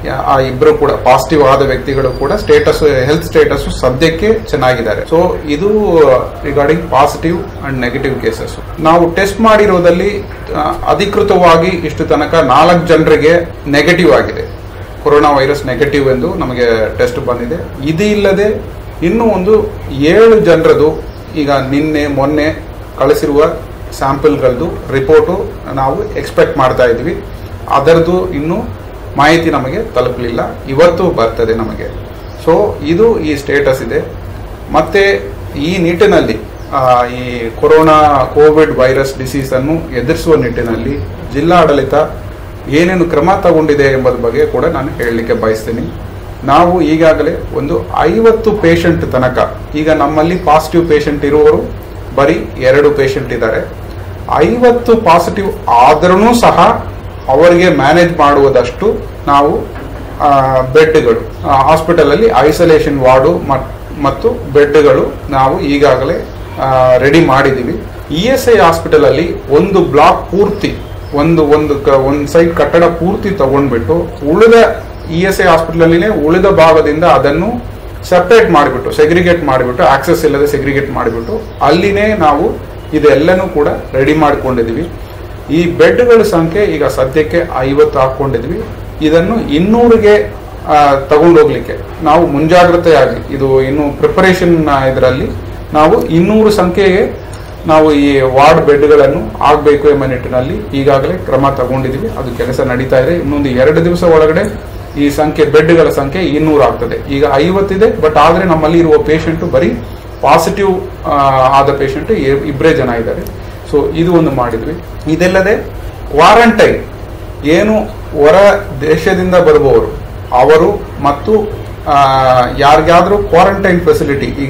ಯಾ- ಆ ಇಬ್ಬರು ಕೂಡ ಪಾಸಿಟಿವ್ ಆದ ವ್ಯಕ್ತಿಗಳು ಕೂಡ ಸ್ಟೇಟಸ್ ಹೆಲ್ತ್ ಸ್ಟೇಟಸ್ ಸದ್ಯಕ್ಕೆ ಚೆನ್ನಾಗಿದ್ದಾರೆ ಸೊ ಇದು regarding positive and negative cases ನಾವು ಟೆಸ್ಟ್ ಮಾಡಿರೋದಲ್ಲಿ ಆ, ಅಧಿಕೃತವಾಗಿ ಇಷ್ಟು ತನಕ ನಾಲ್ಕು ಜನರಿಗೆ ನೆಗೆಟಿವ್ ಆಗಿದೆ ಕೊರೋನಾ ವೈರಸ್ ನೆಗೆಟಿವ್ ಎಂದು ನಮಗೆ ಟೆಸ್ಟ್ ಬಂದಿದೆ ಇದು ಇಲ್ಲದೆ ಇನ್ನೂ ಒಂದು ಏಳು ಜನರದು ಈಗ ನಿನ್ನೆ ಮೊನ್ನೆ ಕಳಿಸಿರುವ ಸ್ಯಾಂಪಲ್ಗಳದ್ದು ರಿಪೋರ್ಟು ನಾವು ಎಕ್ಸ್ಪೆಕ್ಟ್ ಮಾಡ್ತಾ ಇದ್ವಿ ಅದರದ್ದು ಇನ್ನೂ ಮಾಹಿತಿ ನಮಗೆ ತಲುಪಲಿಲ್ಲ ಇವತ್ತು ಬರ್ತದೆ ನಮಗೆ ಸೊ ಇದು ಈ ಸ್ಟೇಟಸ್ ಇದೆ ಮತ್ತೆ ಈ ನಿಟ್ಟಿನಲ್ಲಿ ಆ, ಈ ಕೊರೋನಾ ಕೋವಿಡ್ ವೈರಸ್ ಡಿಸೀಸ್ ಅನ್ನು ಎದುರಿಸುವ ನಿಟ್ಟಿನಲ್ಲಿ ಜಿಲ್ಲಾಡಳಿತ ಏನೇನು ಕ್ರಮ ತಗೊಂಡಿದೆ ಎಂಬುದ್ರ ಬಗ್ಗೆ ಕೂಡ ನಾನು ಹೇಳಲಿಕ್ಕೆ ಬಯಸ್ತೀನಿ ನಾವು ಈಗಾಗಲೇ ಒಂದು ಐವತ್ತು ಪೇಷಂಟ್ ತನಕ ಈಗ ನಮ್ಮಲ್ಲಿ ಪಾಸಿಟಿವ್ ಪೇಷಂಟ್ ಇರುವವರು ಬರೀ ಎರಡು ಪೇಷಂಟ್ ಇದ್ದಾರೆ ಐವತ್ತು ಪಾಸಿಟಿವ್ ಆದ್ರೂ ಸಹ ಅವರಿಗೆ ಮ್ಯಾನೇಜ್ ಮಾಡುವುದಷ್ಟು ನಾವು ಆ, ಬೆಡ್ಗಳು ಹಾಸ್ಪಿಟಲ್ ಅಲ್ಲಿ ಐಸೋಲೇಷನ್ ವಾರ್ಡು ಮತ್ತು ಬೆಡ್ಗಳು ನಾವು ಈಗಾಗಲೇ ರೆಡಿ ಮಾಡಿದ್ದೀವಿ ಇ ಎಸ್ ಐ ಹಾಸ್ಪಿಟಲ್ ಅಲ್ಲಿ ಒಂದು ಬ್ಲಾಕ್ ಪೂರ್ತಿ ಒಂದು ಒಂದು ಕ- ಒಂದು ಸೈಡ್ ಕಟ್ಟಡ ಪೂರ್ತಿ ತಗೊಂಡ್ಬಿಟ್ಟು ಉಳಿದ ಇ ಎಸ್ ಐ ಹಾಸ್ಪಿಟಲ್ ಅಲ್ಲಿನೇ ಉಳಿದ ಭಾಗದಿಂದ ಅದನ್ನು ಸೆಪರೇಟ್ ಮಾಡಿಬಿಟ್ಟು ಸೆಗ್ರಿಗೇಟ್ ಮಾಡಿಬಿಟ್ಟು ಆಕ್ಸೆಸ್ ಇಲ್ಲದೆ ಸೆಗ್ರಿಗೇಟ್ ಮಾಡಿಬಿಟ್ಟು ಅಲ್ಲಿನೇ ನಾವು ಇದೆಲ್ಲನೂ ಕೂಡ ರೆಡಿ ಮಾಡ್ಕೊಂಡಿದ್ದೀವಿ ಈ ಬೆಡ್ಗಳ ಸಂಖ್ಯೆ ಈಗ ಸದ್ಯಕ್ಕೆ ಐವತ್ತು ಹಾಕೊಂಡಿದ್ವಿ ಇದನ್ನು ಇನ್ನೂರಿಗೆ ತಗೊಂಡು ಹೋಗ್ಲಿಕ್ಕೆ ನಾವು ಮುಂಜಾಗ್ರತೆಯಾಗಿ ಇದು ಇನ್ನು ಪ್ರಿಪರೇಷನ್ ಇದರಲ್ಲಿ ನಾವು ಇನ್ನೂರು ಸಂಖ್ಯೆಗೆ ನಾವು ಈ ವಾರ್ಡ್ ಬೆಡ್ಗಳನ್ನು ಆಗಬೇಕು ಎಂಬ ನಿಟ್ಟಿನಲ್ಲಿ ಈಗಾಗಲೇ ಕ್ರಮ ತಗೊಂಡಿದ್ದೀವಿ ಅದು ಕೆಲಸ ನಡೀತಾ ಇದೆ ಇನ್ನೊಂದು ಎರಡು ದಿವಸ ಒಳಗಡೆ ಈ ಸಂಖ್ಯೆ ಬೆಡ್ಗಳ ಸಂಖ್ಯೆ ಇನ್ನೂರು ಆಗ್ತದೆ ಈಗ ಐವತ್ತಿದೆ ಬಟ್ ಆದ್ರೆ ನಮ್ಮಲ್ಲಿ ಇರುವ ಪೇಷಂಟ್ ಬರೀ ಪಾಸಿಟಿವ್ ಆದ ಪೇಷಂಟ್ ಇಬ್ಬರೇ ಜನ ಇದ್ದಾರೆ ಸೊ ಇದು ಒಂದು ಮಾಡಿದ್ವಿ ಇದಲ್ಲದೆ ಕ್ವಾರಂಟೈನ್ ಏನು ಹೊರ ದೇಶದಿಂದ ಬರುವವರು ಅವರು ಮತ್ತು ಆ, ಯಾರಿಗಾದ್ರೂ ಕ್ವಾರಂಟೈನ್ ಫೆಸಿಲಿಟಿ ಈಗ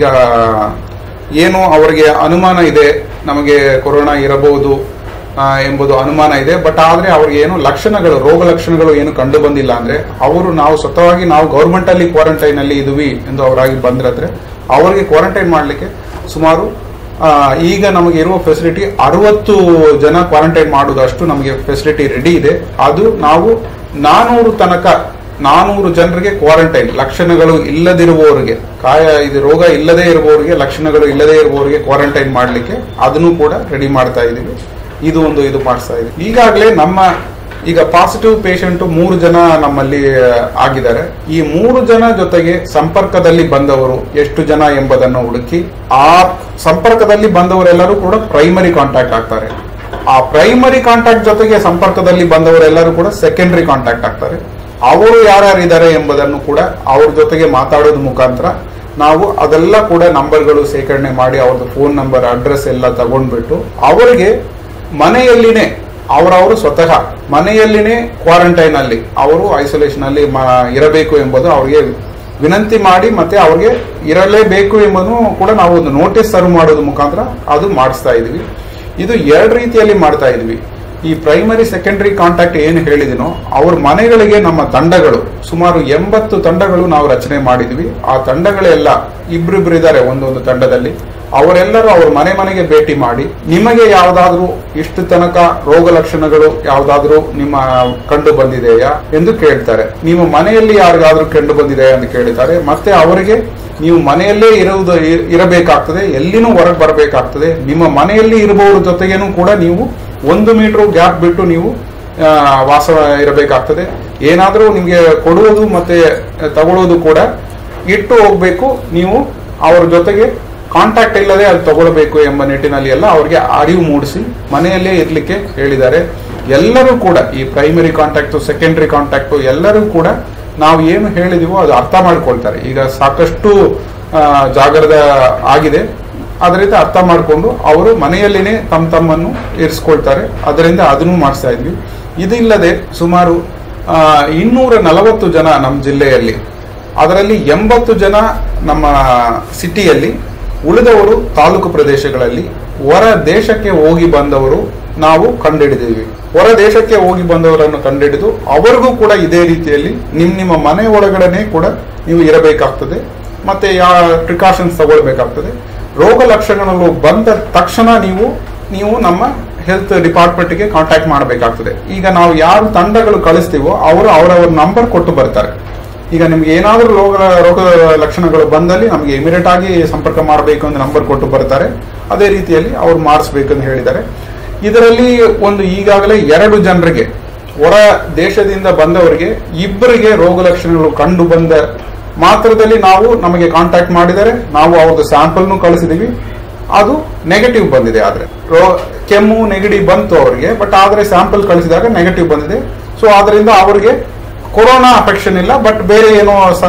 ಏನು ಅವರಿಗೆ ಅನುಮಾನ ಇದೆ ನಮಗೆ ಕೊರೋನಾ ಇರಬಹುದು ಆ, ಎಂಬುದು ಅನುಮಾನ ಇದೆ ಬಟ್ ಆದ್ರೆ ಅವ್ರಿಗೆ ಏನು ಲಕ್ಷಣಗಳು ರೋಗ ಲಕ್ಷಣಗಳು ಏನು ಕಂಡು ಬಂದಿಲ್ಲ ಅಂದ್ರೆ ಅವರು ನಾವು ಸ್ವತಃವಾಗಿ ನಾವು ಗೌರ್ಮೆಂಟ್ ಅಲ್ಲಿ ಕ್ವಾರಂಟೈನ್ ಅಲ್ಲಿ ಇದ್ವಿ ಎಂದು ಅವರಾಗಿ ಬಂದ್ರೆ ಅವರಿಗೆ ಕ್ವಾರಂಟೈನ್ ಮಾಡಲಿಕ್ಕೆ ಸುಮಾರು ಆ, ಈಗ ನಮಗೆ ಇರುವ ಫೆಸಿಲಿಟಿ ಅರವತ್ತು ಜನ ಕ್ವಾರಂಟೈನ್ ಮಾಡುವುದಷ್ಟು ನಮಗೆ ಫೆಸಿಲಿಟಿ ರೆಡಿ ಇದೆ ಅದು ನಾವು ನಾನೂರು ತನಕ ನಾನೂರು ಜನರಿಗೆ ಕ್ವಾರಂಟೈನ್ ಲಕ್ಷಣಗಳು ಇಲ್ಲದಿರುವವರಿಗೆ ಕಾಯ ಇದು ರೋಗ ಇಲ್ಲದೆ ಇರುವವರಿಗೆ ಲಕ್ಷಣಗಳು ಇಲ್ಲದೆ ಇರುವವರಿಗೆ ಕ್ವಾರಂಟೈನ್ ಮಾಡಲಿಕ್ಕೆ ಅದನ್ನು ಕೂಡ ರೆಡಿ ಮಾಡ್ತಾ ಇದ್ದೀವಿ ಇದು ಒಂದು ಇದು ಮಾಡಿಸ್ತಾ ಇದ್ದೀವಿ ಈಗಾಗಲೇ ನಮ್ಮ ಈಗ ಪಾಸಿಟಿವ್ ಪೇಷಂಟ್ ಮೂರು ಜನ ನಮ್ಮಲ್ಲಿ ಆಗಿದ್ದಾರೆ ಈ ಮೂರು ಜನ ಜೊತೆಗೆ ಸಂಪರ್ಕದಲ್ಲಿ ಬಂದವರು ಎಷ್ಟು ಜನ ಎಂಬುದನ್ನು ಹುಡುಕಿ ಆ ಸಂಪರ್ಕದಲ್ಲಿ ಬಂದವರೆಲ್ಲರೂ ಕೂಡ ಪ್ರೈಮರಿ ಕಾಂಟ್ಯಾಕ್ಟ್ ಆಗ್ತಾರೆ ಆ ಪ್ರೈಮರಿ ಕಾಂಟ್ಯಾಕ್ಟ್ ಜೊತೆಗೆ ಸಂಪರ್ಕದಲ್ಲಿ ಬಂದವರೆಲ್ಲರೂ ಕೂಡ ಸೆಕೆಂಡರಿ ಕಾಂಟ್ಯಾಕ್ಟ್ ಆಗ್ತಾರೆ ಅವರು ಯಾರ್ಯಾರಿದ್ದಾರೆ ಎಂಬುದನ್ನು ಕೂಡ ಅವ್ರ ಜೊತೆಗೆ ಮಾತಾಡೋದ್ ಮುಖಾಂತರ ನಾವು ಅದೆಲ್ಲ ಕೂಡ ನಂಬರ್ಗಳು ಸೇಕರಣೆ ಮಾಡಿ ಅವ್ರದ್ದು ಫೋನ್ ನಂಬರ್ ಅಡ್ರೆಸ್ ಎಲ್ಲ ತಗೊಂಡ್ಬಿಟ್ಟು ಅವರಿಗೆ ಮನೆಯಲ್ಲಿನೇ ಅವರವರು ಸ್ವತಃ ಮನೆಯಲ್ಲಿನೇ ಕ್ವಾರಂಟೈನ್ ಅಲ್ಲಿ ಅವರು ಐಸೋಲೇಷನ್ ಅಲ್ಲಿ ಮ- ಇರಬೇಕು ಎಂಬುದು ಅವರಿಗೆ ವಿನಂತಿ ಮಾಡಿ ಮತ್ತೆ ಅವ್ರಿಗೆ ಇರಲೇಬೇಕು ಎಂಬುದನ್ನು ಕೂಡ ನಾವು ಒಂದು ನೋಟಿಸ್ ಸರ್ವ್ ಮಾಡೋದ್ರ ಮುಖಾಂತರ ಅದು ಮಾಡಿಸ್ತಾ ಇದೀವಿ ಇದು ಎರಡು ರೀತಿಯಲ್ಲಿ ಮಾಡ್ತಾ ಇದ್ವಿ ಈ ಪ್ರೈಮರಿ ಸೆಕೆಂಡರಿ ಕಾಂಟ್ಯಾಕ್ಟ್ ಏನು ಹೇಳಿದಿನೋ ಅವ್ರ ಮನೆಗಳಿಗೆ ನಮ್ಮ ತಂಡಗಳು ಸುಮಾರು ಎಂಬತ್ತು ತಂಡಗಳು ನಾವು ರಚನೆ ಮಾಡಿದ್ವಿ ಆ ತಂಡಗಳೆಲ್ಲ ಇಬ್ರಿಬ್ರು ಇದ್ದಾರೆ ಒಂದೊಂದು ತಂಡದಲ್ಲಿ ಅವರೆಲ್ಲರೂ ಅವ್ರ ಮನೆ ಮನೆಗೆ ಭೇಟಿ ಮಾಡಿ ನಿಮಗೆ ಯಾವ್ದಾದ್ರೂ ಇಷ್ಟು ತನಕ ರೋಗ ಲಕ್ಷಣಗಳು ಯಾವ್ದಾದ್ರೂ ನಿಮ್ಮ ಕಂಡು ಬಂದಿದೆಯಾ ಎಂದು ಕೇಳ್ತಾರೆ ನಿಮ್ಮ ಮನೆಯಲ್ಲಿ ಯಾರಿಗಾದ್ರೂ ಕಂಡು ಬಂದಿದೆಯಾ ಎಂದು ಕೇಳ್ತಾರೆ ಮತ್ತೆ ಅವರಿಗೆ ನೀವು ಮನೆಯಲ್ಲೇ ಇರುವುದು ಇ- ಇರಬೇಕಾಗ್ತದೆ ಎಲ್ಲಿನೂ ಹೊರಗೆ ಬರಬೇಕಾಗ್ತದೆ ನಿಮ್ಮ ಮನೆಯಲ್ಲಿ ಇರುವವರ ಜೊತೆಗೇನು ಕೂಡ ನೀವು ಒಂದು ಮೀಟರ್ ಗ್ಯಾಪ್ ಬಿಟ್ಟು ನೀವು ಆ, ವಾಸ ಇರಬೇಕಾಗ್ತದೆ ಏನಾದರೂ ನಿಮಗೆ ಕೊಡುವುದು ಮತ್ತೆ ತಗೊಳ್ಳೋದು ಕೂಡ ಇಟ್ಟು ಹೋಗ್ಬೇಕು ನೀವು ಅವ್ರ ಜೊತೆಗೆ ಕಾಂಟ್ಯಾಕ್ಟ್ ಇಲ್ಲದೆ ಅದು ತಗೊಳ್ಬೇಕು ಎಂಬ ನಿಟ್ಟಿನಲ್ಲಿ ಎಲ್ಲ ಅವರಿಗೆ ಅರಿವು ಮೂಡಿಸಿ ಮನೆಯಲ್ಲೇ ಇರ್ಲಿಕ್ಕೆ ಹೇಳಿದ್ದಾರೆ ಎಲ್ಲರೂ ಕೂಡ ಈ ಪ್ರೈಮರಿ ಕಾಂಟ್ಯಾಕ್ಟ್ ಸೆಕೆಂಡರಿ ಕಾಂಟ್ಯಾಕ್ಟ್ ಎಲ್ಲರೂ ಕೂಡ ನಾವು ಏನು ಹೇಳಿದೀವೋ ಅದು ಅರ್ಥ ಮಾಡ್ಕೊಳ್ತಾರೆ ಈಗ ಸಾಕಷ್ಟು ಆ, ಜಾಗರದ ಆಗಿದೆ ಅದರಿಂದ ಅರ್ಥ ಮಾಡಿಕೊಂಡು ಅವರು ಮನೆಯಲ್ಲಿನೇ ತಮ್ಮ ತಮ್ಮನ್ನು ಇರಿಸ್ಕೊಳ್ತಾರೆ ಅದರಿಂದ ಅದನ್ನು ಮಾಡಿಸ್ತಾ ಇದ್ವಿ ಇದಿಲ್ಲದೆ ಸುಮಾರು ಆ, ಇನ್ನೂರ ನಲವತ್ತು ಜನ ನಮ್ಮ ಜಿಲ್ಲೆಯಲ್ಲಿ ಅದರಲ್ಲಿ ಎಂಬತ್ತು ಜನ ನಮ್ಮ ಸಿಟಿಯಲ್ಲಿ ಉಳಿದವರು ತಾಲೂಕು ಪ್ರದೇಶಗಳಲ್ಲಿ ಹೊರ ದೇಶಕ್ಕೆ ಹೋಗಿ ಬಂದವರು ನಾವು ಕಂಡುಹಿಡಿದೀವಿ ಹೊರ ದೇಶಕ್ಕೆ ಹೋಗಿ ಬಂದವರನ್ನು ಕಂಡುಹಿಡಿದು ಅವರಿಗೂ ಕೂಡ ಇದೇ ರೀತಿಯಲ್ಲಿ ನಿಮ್ ನಿಮ್ಮ ಮನೆ ಒಳಗಡೆನೆ ಕೂಡ ನೀವು ಇರಬೇಕಾಗ್ತದೆ ಮತ್ತೆ ಯಾವ ಪ್ರಿಕಾಷನ್ಸ್ ತಗೊಳ್ಬೇಕಾಗ್ತದೆ ರೋಗ ಲಕ್ಷಣಗಳು ಬಂದ ತಕ್ಷಣ ನೀವು ನೀವು ನಮ್ಮ ಹೆಲ್ತ್ ಡಿಪಾರ್ಟ್ಮೆಂಟ್ಗೆ ಕಾಂಟ್ಯಾಕ್ಟ್ ಮಾಡಬೇಕಾಗ್ತದೆ ಈಗ ನಾವು ಯಾರು ತಂಡಗಳು ಕಳಿಸ್ತೀವೋ ಅವರು ಅವರವರ ನಂಬರ್ ಕೊಟ್ಟು ಬರ್ತಾರೆ ಈಗ ನಿಮ್ಗೆ ಏನಾದರೂ ರೋಗ ರೋಗ ಲಕ್ಷಣಗಳು ಬಂದಲ್ಲಿ ನಮಗೆ ಇಮಿಡಿಯೇಟ್ ಆಗಿ ಸಂಪರ್ಕ ಮಾಡಬೇಕು ಅಂತ ನಂಬರ್ ಕೊಟ್ಟು ಬರ್ತಾರೆ ಅದೇ ರೀತಿಯಲ್ಲಿ ಅವ್ರು ಮಾಡಿಸ್ಬೇಕು ಅಂತ ಹೇಳಿದ್ದಾರೆ ಇದರಲ್ಲಿ ಒಂದು ಈಗಾಗಲೇ ಎರಡು ಜನರಿಗೆ ಹೊರ ದೇಶದಿಂದ ಬಂದವರಿಗೆ ಇಬ್ಬರಿಗೆ ರೋಗ ಲಕ್ಷಣಗಳು ಕಂಡು ಬಂದ ಮಾತ್ರದಲ್ಲಿ ನಾವು ನಮಗೆ ಕಾಂಟ್ಯಾಕ್ಟ್ ಮಾಡಿದರೆ ನಾವು ಅವ್ರದ್ದು ಸ್ಯಾಂಪಲ್ನು ಕಳಿಸಿದೀವಿ ಅದು ನೆಗೆಟಿವ್ ಬಂದಿದೆ ಆದ್ರೆ ರೋ- ಕೆಮ್ಮು ನೆಗಡಿ ಬಂತು ಅವರಿಗೆ ಬಟ್ ಆದ್ರೆ ಸ್ಯಾಂಪಲ್ ಕಳಿಸಿದಾಗ ನೆಗೆಟಿವ್ ಬಂದಿದೆ ಸೊ ಅದರಿಂದ ಅವರಿಗೆ ಕೊರೋನಾ ಅಫೆಕ್ಷನ್ ಇಲ್ಲ ಬಟ್ ಬೇರೆ ಏನೋ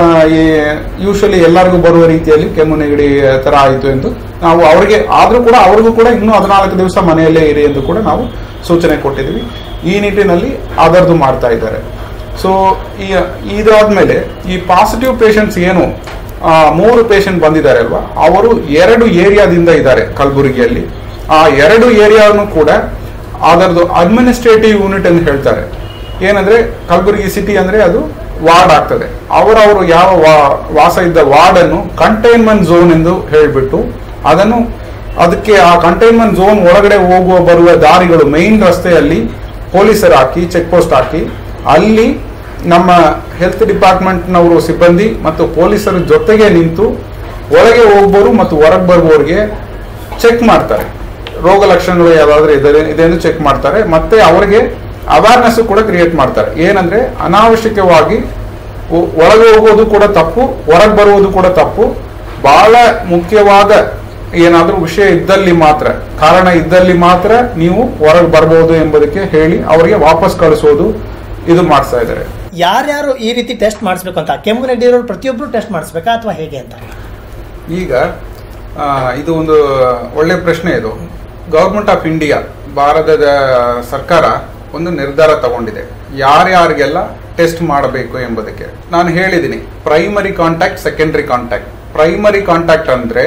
ಯೂಶಲಿ ಎಲ್ಲರಿಗೂ ಬರುವ ರೀತಿಯಲ್ಲಿ ಕೆಮ್ಮು ನೆಗಡಿ ತರ ಆಯಿತು ಎಂದು ನಾವು ಅವರಿಗೆ ಆದ್ರೂ ಕೂಡ ಅವ್ರಿಗೂ ಕೂಡ ಇನ್ನೂ ಹದಿನಾಲ್ಕು ದಿವಸ ಮನೆಯಲ್ಲೇ ಇರಿ ಎಂದು ಕೂಡ ನಾವು ಸೂಚನೆ ಕೊಟ್ಟಿದ್ದೀವಿ ಈ ನಿಟ್ಟಿನಲ್ಲಿ ಅದರದ್ದು ಮಾಡ್ತಾ ಇದ್ದಾರೆ ಸೊ ಈ ಇದಾದ್ಮೇಲೆ ಈ ಪಾಸಿಟಿವ್ ಪೇಷಂಟ್ಸ್ ಏನು ಆ, ಮೂರು ಪೇಷಂಟ್ ಬಂದಿದ್ದಾರೆ ಅಲ್ವಾ ಅವರು ಎರಡು ಏರಿಯಾದಿಂದ ಇದ್ದಾರೆ ಕಲಬುರಗಿಯಲ್ಲಿ ಆ ಎರಡು ಏರಿಯಾನು ಕೂಡ ಅದರದ್ದು ಅಡ್ಮಿನಿಸ್ಟ್ರೇಟಿವ್ ಯೂನಿಟ್ ಅಂತ ಹೇಳ್ತಾರೆ ಏನಂದ್ರೆ ಕಲಬುರಗಿ ಸಿಟಿ ಅಂದ್ರೆ ಅದು ವಾರ್ಡ್ ಆಗ್ತದೆ ಅವರವರು ಯಾವ ವಾ- ವಾಸ ಇದ್ದ ವಾರ್ಡ್ ಅನ್ನು ಕಂಟೈನ್ಮೆಂಟ್ ಝೋನ್ ಎಂದು ಹೇಳಿಬಿಟ್ಟು ಅದನ್ನು ಅದಕ್ಕೆ ಆ ಕಂಟೈನ್ಮೆಂಟ್ ಝೋನ್ ಒಳಗಡೆ ಹೋಗುವ ಬರುವ ದಾರಿಗಳು ಮೈನ್ ರಸ್ತೆಯಲ್ಲಿ ಪೊಲೀಸರು ಹಾಕಿ ಚೆಕ್ ಪೋಸ್ಟ್ ಹಾಕಿ ಅಲ್ಲಿ ನಮ್ಮ ಹೆಲ್ತ್ ಡಿಪಾರ್ಟ್ಮೆಂಟ್ನವರು ಸಿಬ್ಬಂದಿ ಮತ್ತು ಪೊಲೀಸರ ಜೊತೆಗೆ ನಿಂತು ಒಳಗೆ ಹೋಗ್ಬೋರು ಮತ್ತು ಹೊರಗೆ ಬರುವವರಿಗೆ ಚೆಕ್ ಮಾಡ್ತಾರೆ ರೋಗ ಲಕ್ಷಣಗಳು ಯಾವ್ದಾದ್ರು ಇದೆ ಇದೆ ಎಂದು ಚೆಕ್ ಮಾಡ್ತಾರೆ ಮತ್ತೆ ಅವರಿಗೆ ಅವೇರ್ನೆಸ್ ಕೂಡ ಕ್ರಿಯೇಟ್ ಮಾಡ್ತಾರೆ ಏನಂದ್ರೆ ಅನಾವಶ್ಯಕವಾಗಿ ಒ- ಒಳಗೆ ಹೋಗೋದು ಕೂಡ ತಪ್ಪು ಹೊರಗೆ ಬರುವುದು ಕೂಡ ತಪ್ಪು ಬಹಳ ಮುಖ್ಯವಾದ ಏನಾದ್ರೂ ವಿಷಯ ಇದ್ದಲ್ಲಿ ಮಾತ್ರ ಕಾರಣ ಇದ್ದಲ್ಲಿ ಮಾತ್ರ ನೀವು ಹೊರಗೆ ಬರ್ಬೋದು ಎಂಬುದಕ್ಕೆ ಹೇಳಿ ಅವರಿಗೆ ವಾಪಸ್ ಕಳಿಸೋದು ಇದು ಮಾಡಿಸ್ತಾ ಇದ್ದಾರೆ
ಯಾರ್ಯಾರು ಈ ರೀತಿ ಟೆಸ್ಟ್ ಮಾಡಿಸ್ಬೇಕು ಅಂತ ಕೆಮ್ಮು ನೆಗಡಿ ಇರೋರು ಪ್ರತಿಯೊಬ್ಬರು ಟೆಸ್ಟ್ ಮಾಡಿಸ್ಬೇಕಾ ಅಥವಾ ಹೇಗೆ ಅಂತ
ಈಗ ಆ, ಇದು ಒಂದು ಒಳ್ಳೆ ಪ್ರಶ್ನೆ ಇದು ಗವರ್ಮೆಂಟ್ ಆಫ್ ಇಂಡಿಯಾ ಭಾರತದ ಸರ್ಕಾರ ಒಂದು ನಿರ್ಧಾರ ತಗೊಂಡಿದೆ ಯಾರ್ಯಾರಿಗೆಲ್ಲ ಟೆಸ್ಟ್ ಮಾಡಬೇಕು ಎಂಬುದಕ್ಕೆ ನಾನು ಹೇಳಿದ್ದೀನಿ primary contact secondary contact primary contact ಅಂದ್ರೆ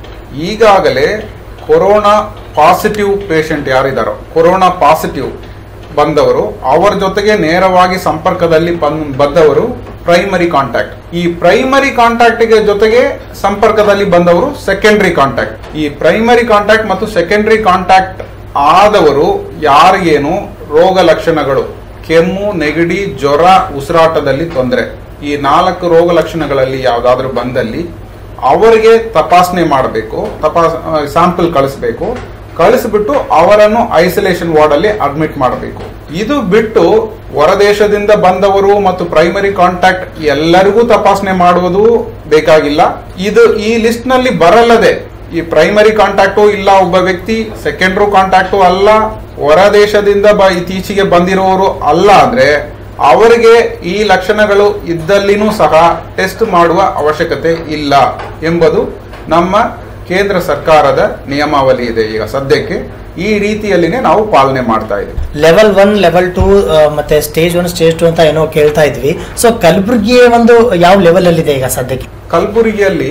ಈಗಾಗಲೇ ಕೊರೋನಾ ಪಾಸಿಟಿವ್ ಪೇಷಂಟ್ ಯಾರಿದಾರೋ ಕೊರೋನಾ ಪಾಸಿಟಿವ್ ಬಂದವರು ಅವರ ಜೊತೆಗೆ ನೇರವಾಗಿ ಸಂಪರ್ಕದಲ್ಲಿ ಬನ್- ಬಂದವರು ಪ್ರೈಮರಿ ಕಾಂಟ್ಯಾಕ್ಟ್ ಈ ಪ್ರೈಮರಿ ಕಾಂಟ್ಯಾಕ್ಟ್ ಗೆ ಜೊತೆಗೆ ಸಂಪರ್ಕದಲ್ಲಿ ಬಂದವರು ಸೆಕೆಂಡರಿ ಕಾಂಟ್ಯಾಕ್ಟ್ ಈ ಪ್ರೈಮರಿ ಕಾಂಟ್ಯಾಕ್ಟ್ ಮತ್ತು ಸೆಕೆಂಡರಿ ಕಾಂಟ್ಯಾಕ್ಟ್ ಆದವರು ಯಾರಿಗೇನು ರೋಗ ಲಕ್ಷಣಗಳು ಕೆಮ್ಮು ನೆಗಡಿ ಜ್ವರ ಉಸಿರಾಟದಲ್ಲಿ ತೊಂದರೆ ಈ ನಾಲ್ಕು ರೋಗ ಲಕ್ಷಣಗಳಲ್ಲಿ ಯಾವ್ದಾದ್ರು ಬಂದಲ್ಲಿ ಅವರಿಗೆ ತಪಾಸಣೆ ಮಾಡಬೇಕು ತಪಾಸ್ ಸ್ಯಾಂಪಲ್ ಕಳಿಸ್ಬೇಕು ಕಳಿಸ್ಬಿಟ್ಟು ಅವರನ್ನು ಐಸೋಲೇಷನ್ ವಾರ್ಡ್ ಅಲ್ಲಿ ಅಡ್ಮಿಟ್ ಮಾಡಬೇಕು ಇದು ಬಿಟ್ಟು ಹೊರದೇಶದಿಂದ ಬಂದವರು ಮತ್ತು ಪ್ರೈಮರಿ ಕಾಂಟ್ಯಾಕ್ಟ್ ಎಲ್ಲರಿಗೂ ತಪಾಸಣೆ ಮಾಡುವುದು ಬೇಕಾಗಿಲ್ಲ ಇದು ಈ ಲಿಸ್ಟ್ ನಲ್ಲಿ ಬರಲ್ಲದೆ ಈ ಪ್ರೈಮರಿ ಕಾಂಟ್ಯಾಕ್ಟು ಇಲ್ಲ ಒಬ್ಬ ವ್ಯಕ್ತಿ ಸೆಕೆಂಡ್ರು ಕಾಂಟ್ಯಾಕ್ಟು ಅಲ್ಲ ಹೊರದೇಶದಿಂದ ಬ ಇತ್ತೀಚೆಗೆ ಬಂದಿರುವವರು ಅಲ್ಲ ಅಂದ್ರೆ ಅವರಿಗೆ ಈ ಲಕ್ಷಣಗಳು ಇದ್ದಲ್ಲಿನೂ ಸಹ ಟೆಸ್ಟ್ ಮಾಡುವ ಅವಶ್ಯಕತೆ ಇಲ್ಲ ಎಂಬುದು ನಮ್ಮ ಕೇಂದ್ರ ಸರ್ಕಾರದ ನಿಯಮಾವಳಿ ಇದೆ ಈಗ ಸದ್ಯಕ್ಕೆ ಈ ರೀತಿಯಲ್ಲಿನೇ ನಾವು ಪಾಲನೆ ಮಾಡ್ತಾ ಇದ್ದೀವಿ
ಲೆವೆಲ್ ಒನ್ ಲೆವೆಲ್ ಟೂ ಮತ್ತೆ ಸ್ಟೇಜ್ ಒನ್ ಸ್ಟೇಜ್ ಟು ಅಂತ ಏನೋ ಕೇಳ್ತಾ ಇದ್ವಿ ಸೊ ಕಲಬುರಗಿ ಒಂದು ಯಾವ ಲೆವೆಲ್ ಅಲ್ಲಿ ಇದೆ ಈಗ ಸದ್ಯಕ್ಕೆ
ಕಲಬುರಗಿಯಲ್ಲಿ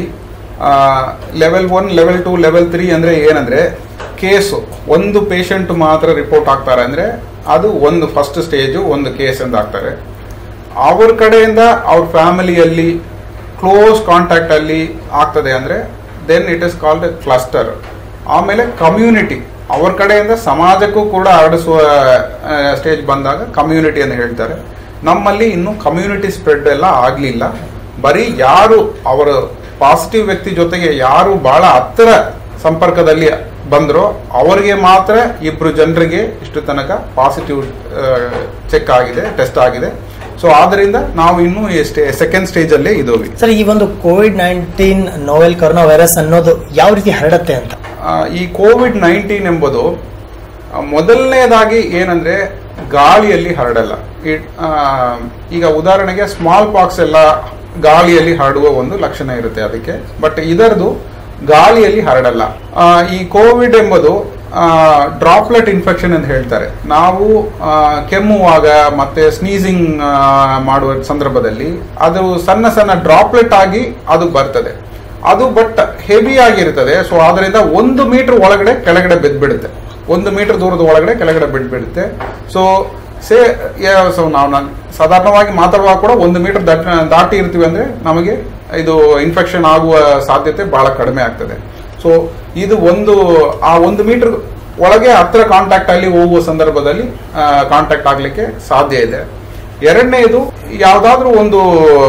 level one level two level three ಅಂದ್ರೆ ಏನಂದ್ರೆ ಕೇಸು ಒಂದು ಪೇಷಂಟ್ ಮಾತ್ರ ರಿಪೋರ್ಟ್ ಆಗ್ತಾರೆ ಅಂದ್ರೆ ಅದು ಒಂದು ಫಸ್ಟ್ ಸ್ಟೇಜು ಒಂದು ಕೇಸ್ ಅಂತ ಆಗ್ತಾರೆ ಅವ್ರ ಕಡೆಯಿಂದ ಅವ್ರ ಫ್ಯಾಮಿಲಿಯಲ್ಲಿ ಕ್ಲೋಸ್ ಕಾಂಟ್ಯಾಕ್ಟ್ ಅಲ್ಲಿ ಆಗ್ತದೆ ಅಂದ್ರೆ then it is called cluster ಆಮೇಲೆ ಕಮ್ಯುನಿಟಿ ಅವ್ರ ಕಡೆಯಿಂದ ಸಮಾಜಕ್ಕೂ ಕೂಡ ಹರಡಿಸುವ ಸ್ಟೇಜ್ ಬಂದಾಗ ಕಮ್ಯುನಿಟಿ ಅಂತ ಹೇಳ್ತಾರೆ ನಮ್ಮಲ್ಲಿ ಇನ್ನು ಕಮ್ಯುನಿಟಿ ಸ್ಪ್ರೆಡ್ ಎಲ್ಲ ಆಗಲಿಲ್ಲ ಬರೀ ಯಾರು ಅವರ ಪಾಸಿಟಿವ್ ವ್ಯಕ್ತಿ ಜೊತೆಗೆ ಯಾರು ಬಹಳ ಹತ್ತಿರ ಸಂಪರ್ಕದಲ್ಲಿ ಬಂದ್ರೋ ಅವರಿಗೆ ಮಾತ್ರ ಇಬ್ರು ಜನರಿಗೆ ಇಷ್ಟು ತನಕ ಪಾಸಿಟಿವ್ ಚೆಕ್ ಆಗಿದೆ ಟೆಸ್ಟ್ ಆಗಿದೆ ಸೊ ಆದ್ರಿಂದ ನಾವು ಇನ್ನೂ ಸೆಕೆಂಡ್ ಸ್ಟೇಜ್ ಅಲ್ಲೇ ಇದ್ದೀವಿ
ಸರ್ ಈ ಒಂದು COVID nineteen novel corona virus ಅನ್ನೋದು ಯಾವ ರೀತಿ ಹರಡುತ್ತೆ ಅಂತ
ಆ, ಈ ಕೋವಿಡ್ ನೈನ್ಟೀನ್ ಎಂಬುದು ಆ, ಮೊದಲನೇದಾಗಿ ಏನಂದ್ರೆ ಗಾಳಿಯಲ್ಲಿ ಹರಡಲ್ಲ ಈ- ಆ, ಈಗ ಉದಾಹರಣೆಗೆ ಸ್ಮಾಲ್ ಪಾಕ್ಸ್ ಎಲ್ಲ ಗಾಳಿಯಲ್ಲಿ ಹರಡುವ ಒಂದು ಲಕ್ಷಣ ಇರುತ್ತೆ ಅದಕ್ಕೆ ಬಟ್ ಇದರದು ಗಾಳಿಯಲ್ಲಿ ಹರಡಲ್ಲ ಆ, ಈ ಕೋವಿಡ್ ಎಂಬುದು ಡ್ರಾಪ್ಲೆಟ್ ಇನ್ಫೆಕ್ಷನ್ ಅಂತ ಹೇಳ್ತಾರೆ ನಾವು ಆ, ಕೆಮ್ಮುವಾಗ ಮತ್ತೆ ಸ್ನೀಸಿಂಗ್ ಮಾಡುವ ಸಂದರ್ಭದಲ್ಲಿ ಅದು ಸಣ್ಣ ಸಣ್ಣ ಡ್ರಾಪ್ಲೆಟ್ ಆಗಿ ಅದು ಬರ್ತದೆ ಅದು ಬಟ್ ಹೆವಿ ಆಗಿರ್ತದೆ ಸೊ ಅದರಿಂದ ಒಂದು ಮೀಟರ್ ಒಳಗಡೆ ಕೆಳಗಡೆ ಬಿದ್ದ್ಬಿಡುತ್ತೆ ಒಂದು ಮೀಟರ್ ದೂರದ ಒಳಗಡೆ ಕೆಳಗಡೆ ಬಿದ್ದ್ಬಿಡುತ್ತೆ ಸೊ ಸೇ ಸೊ ನಾವು ನಾನು ಸಾಧಾರಣವಾಗಿ ಮಾತಾಡುವಾಗ ಕೂಡ ಒಂದು ಮೀಟರ್ ದಾಟಿ ಇರ್ತೀವಿ ಅಂದ್ರೆ ನಮಗೆ ಇದು ಇನ್ಫೆಕ್ಷನ್ ಆಗುವ ಸಾಧ್ಯತೆ ಬಹಳ ಕಡಿಮೆ ಆಗ್ತದೆ ಸೊ ಇದು ಒಂದು ಆ ಒಂದು ಮೀಟರ್ ಒಳಗೆ ಹತ್ರ ಕಾಂಟ್ಯಾಕ್ಟ್ ಅಲ್ಲಿ ಹೋಗುವ ಸಂದರ್ಭದಲ್ಲಿ ಕಾಂಟ್ಯಾಕ್ಟ್ ಆಗ್ಲಿಕ್ಕೆ ಸಾಧ್ಯ ಇದೆ ಎರಡನೇದು ಯಾವ್ದಾದ್ರೂ ಒಂದು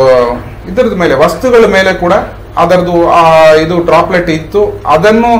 ಇದ್ರದ ಮೇಲೆ ವಸ್ತುಗಳ ಮೇಲೆ ಕೂಡ ಅದರದ್ದು ಆ ಇದು ಡ್ರಾಪ್ಲೆಟ್ ಇತ್ತು ಅದನ್ನು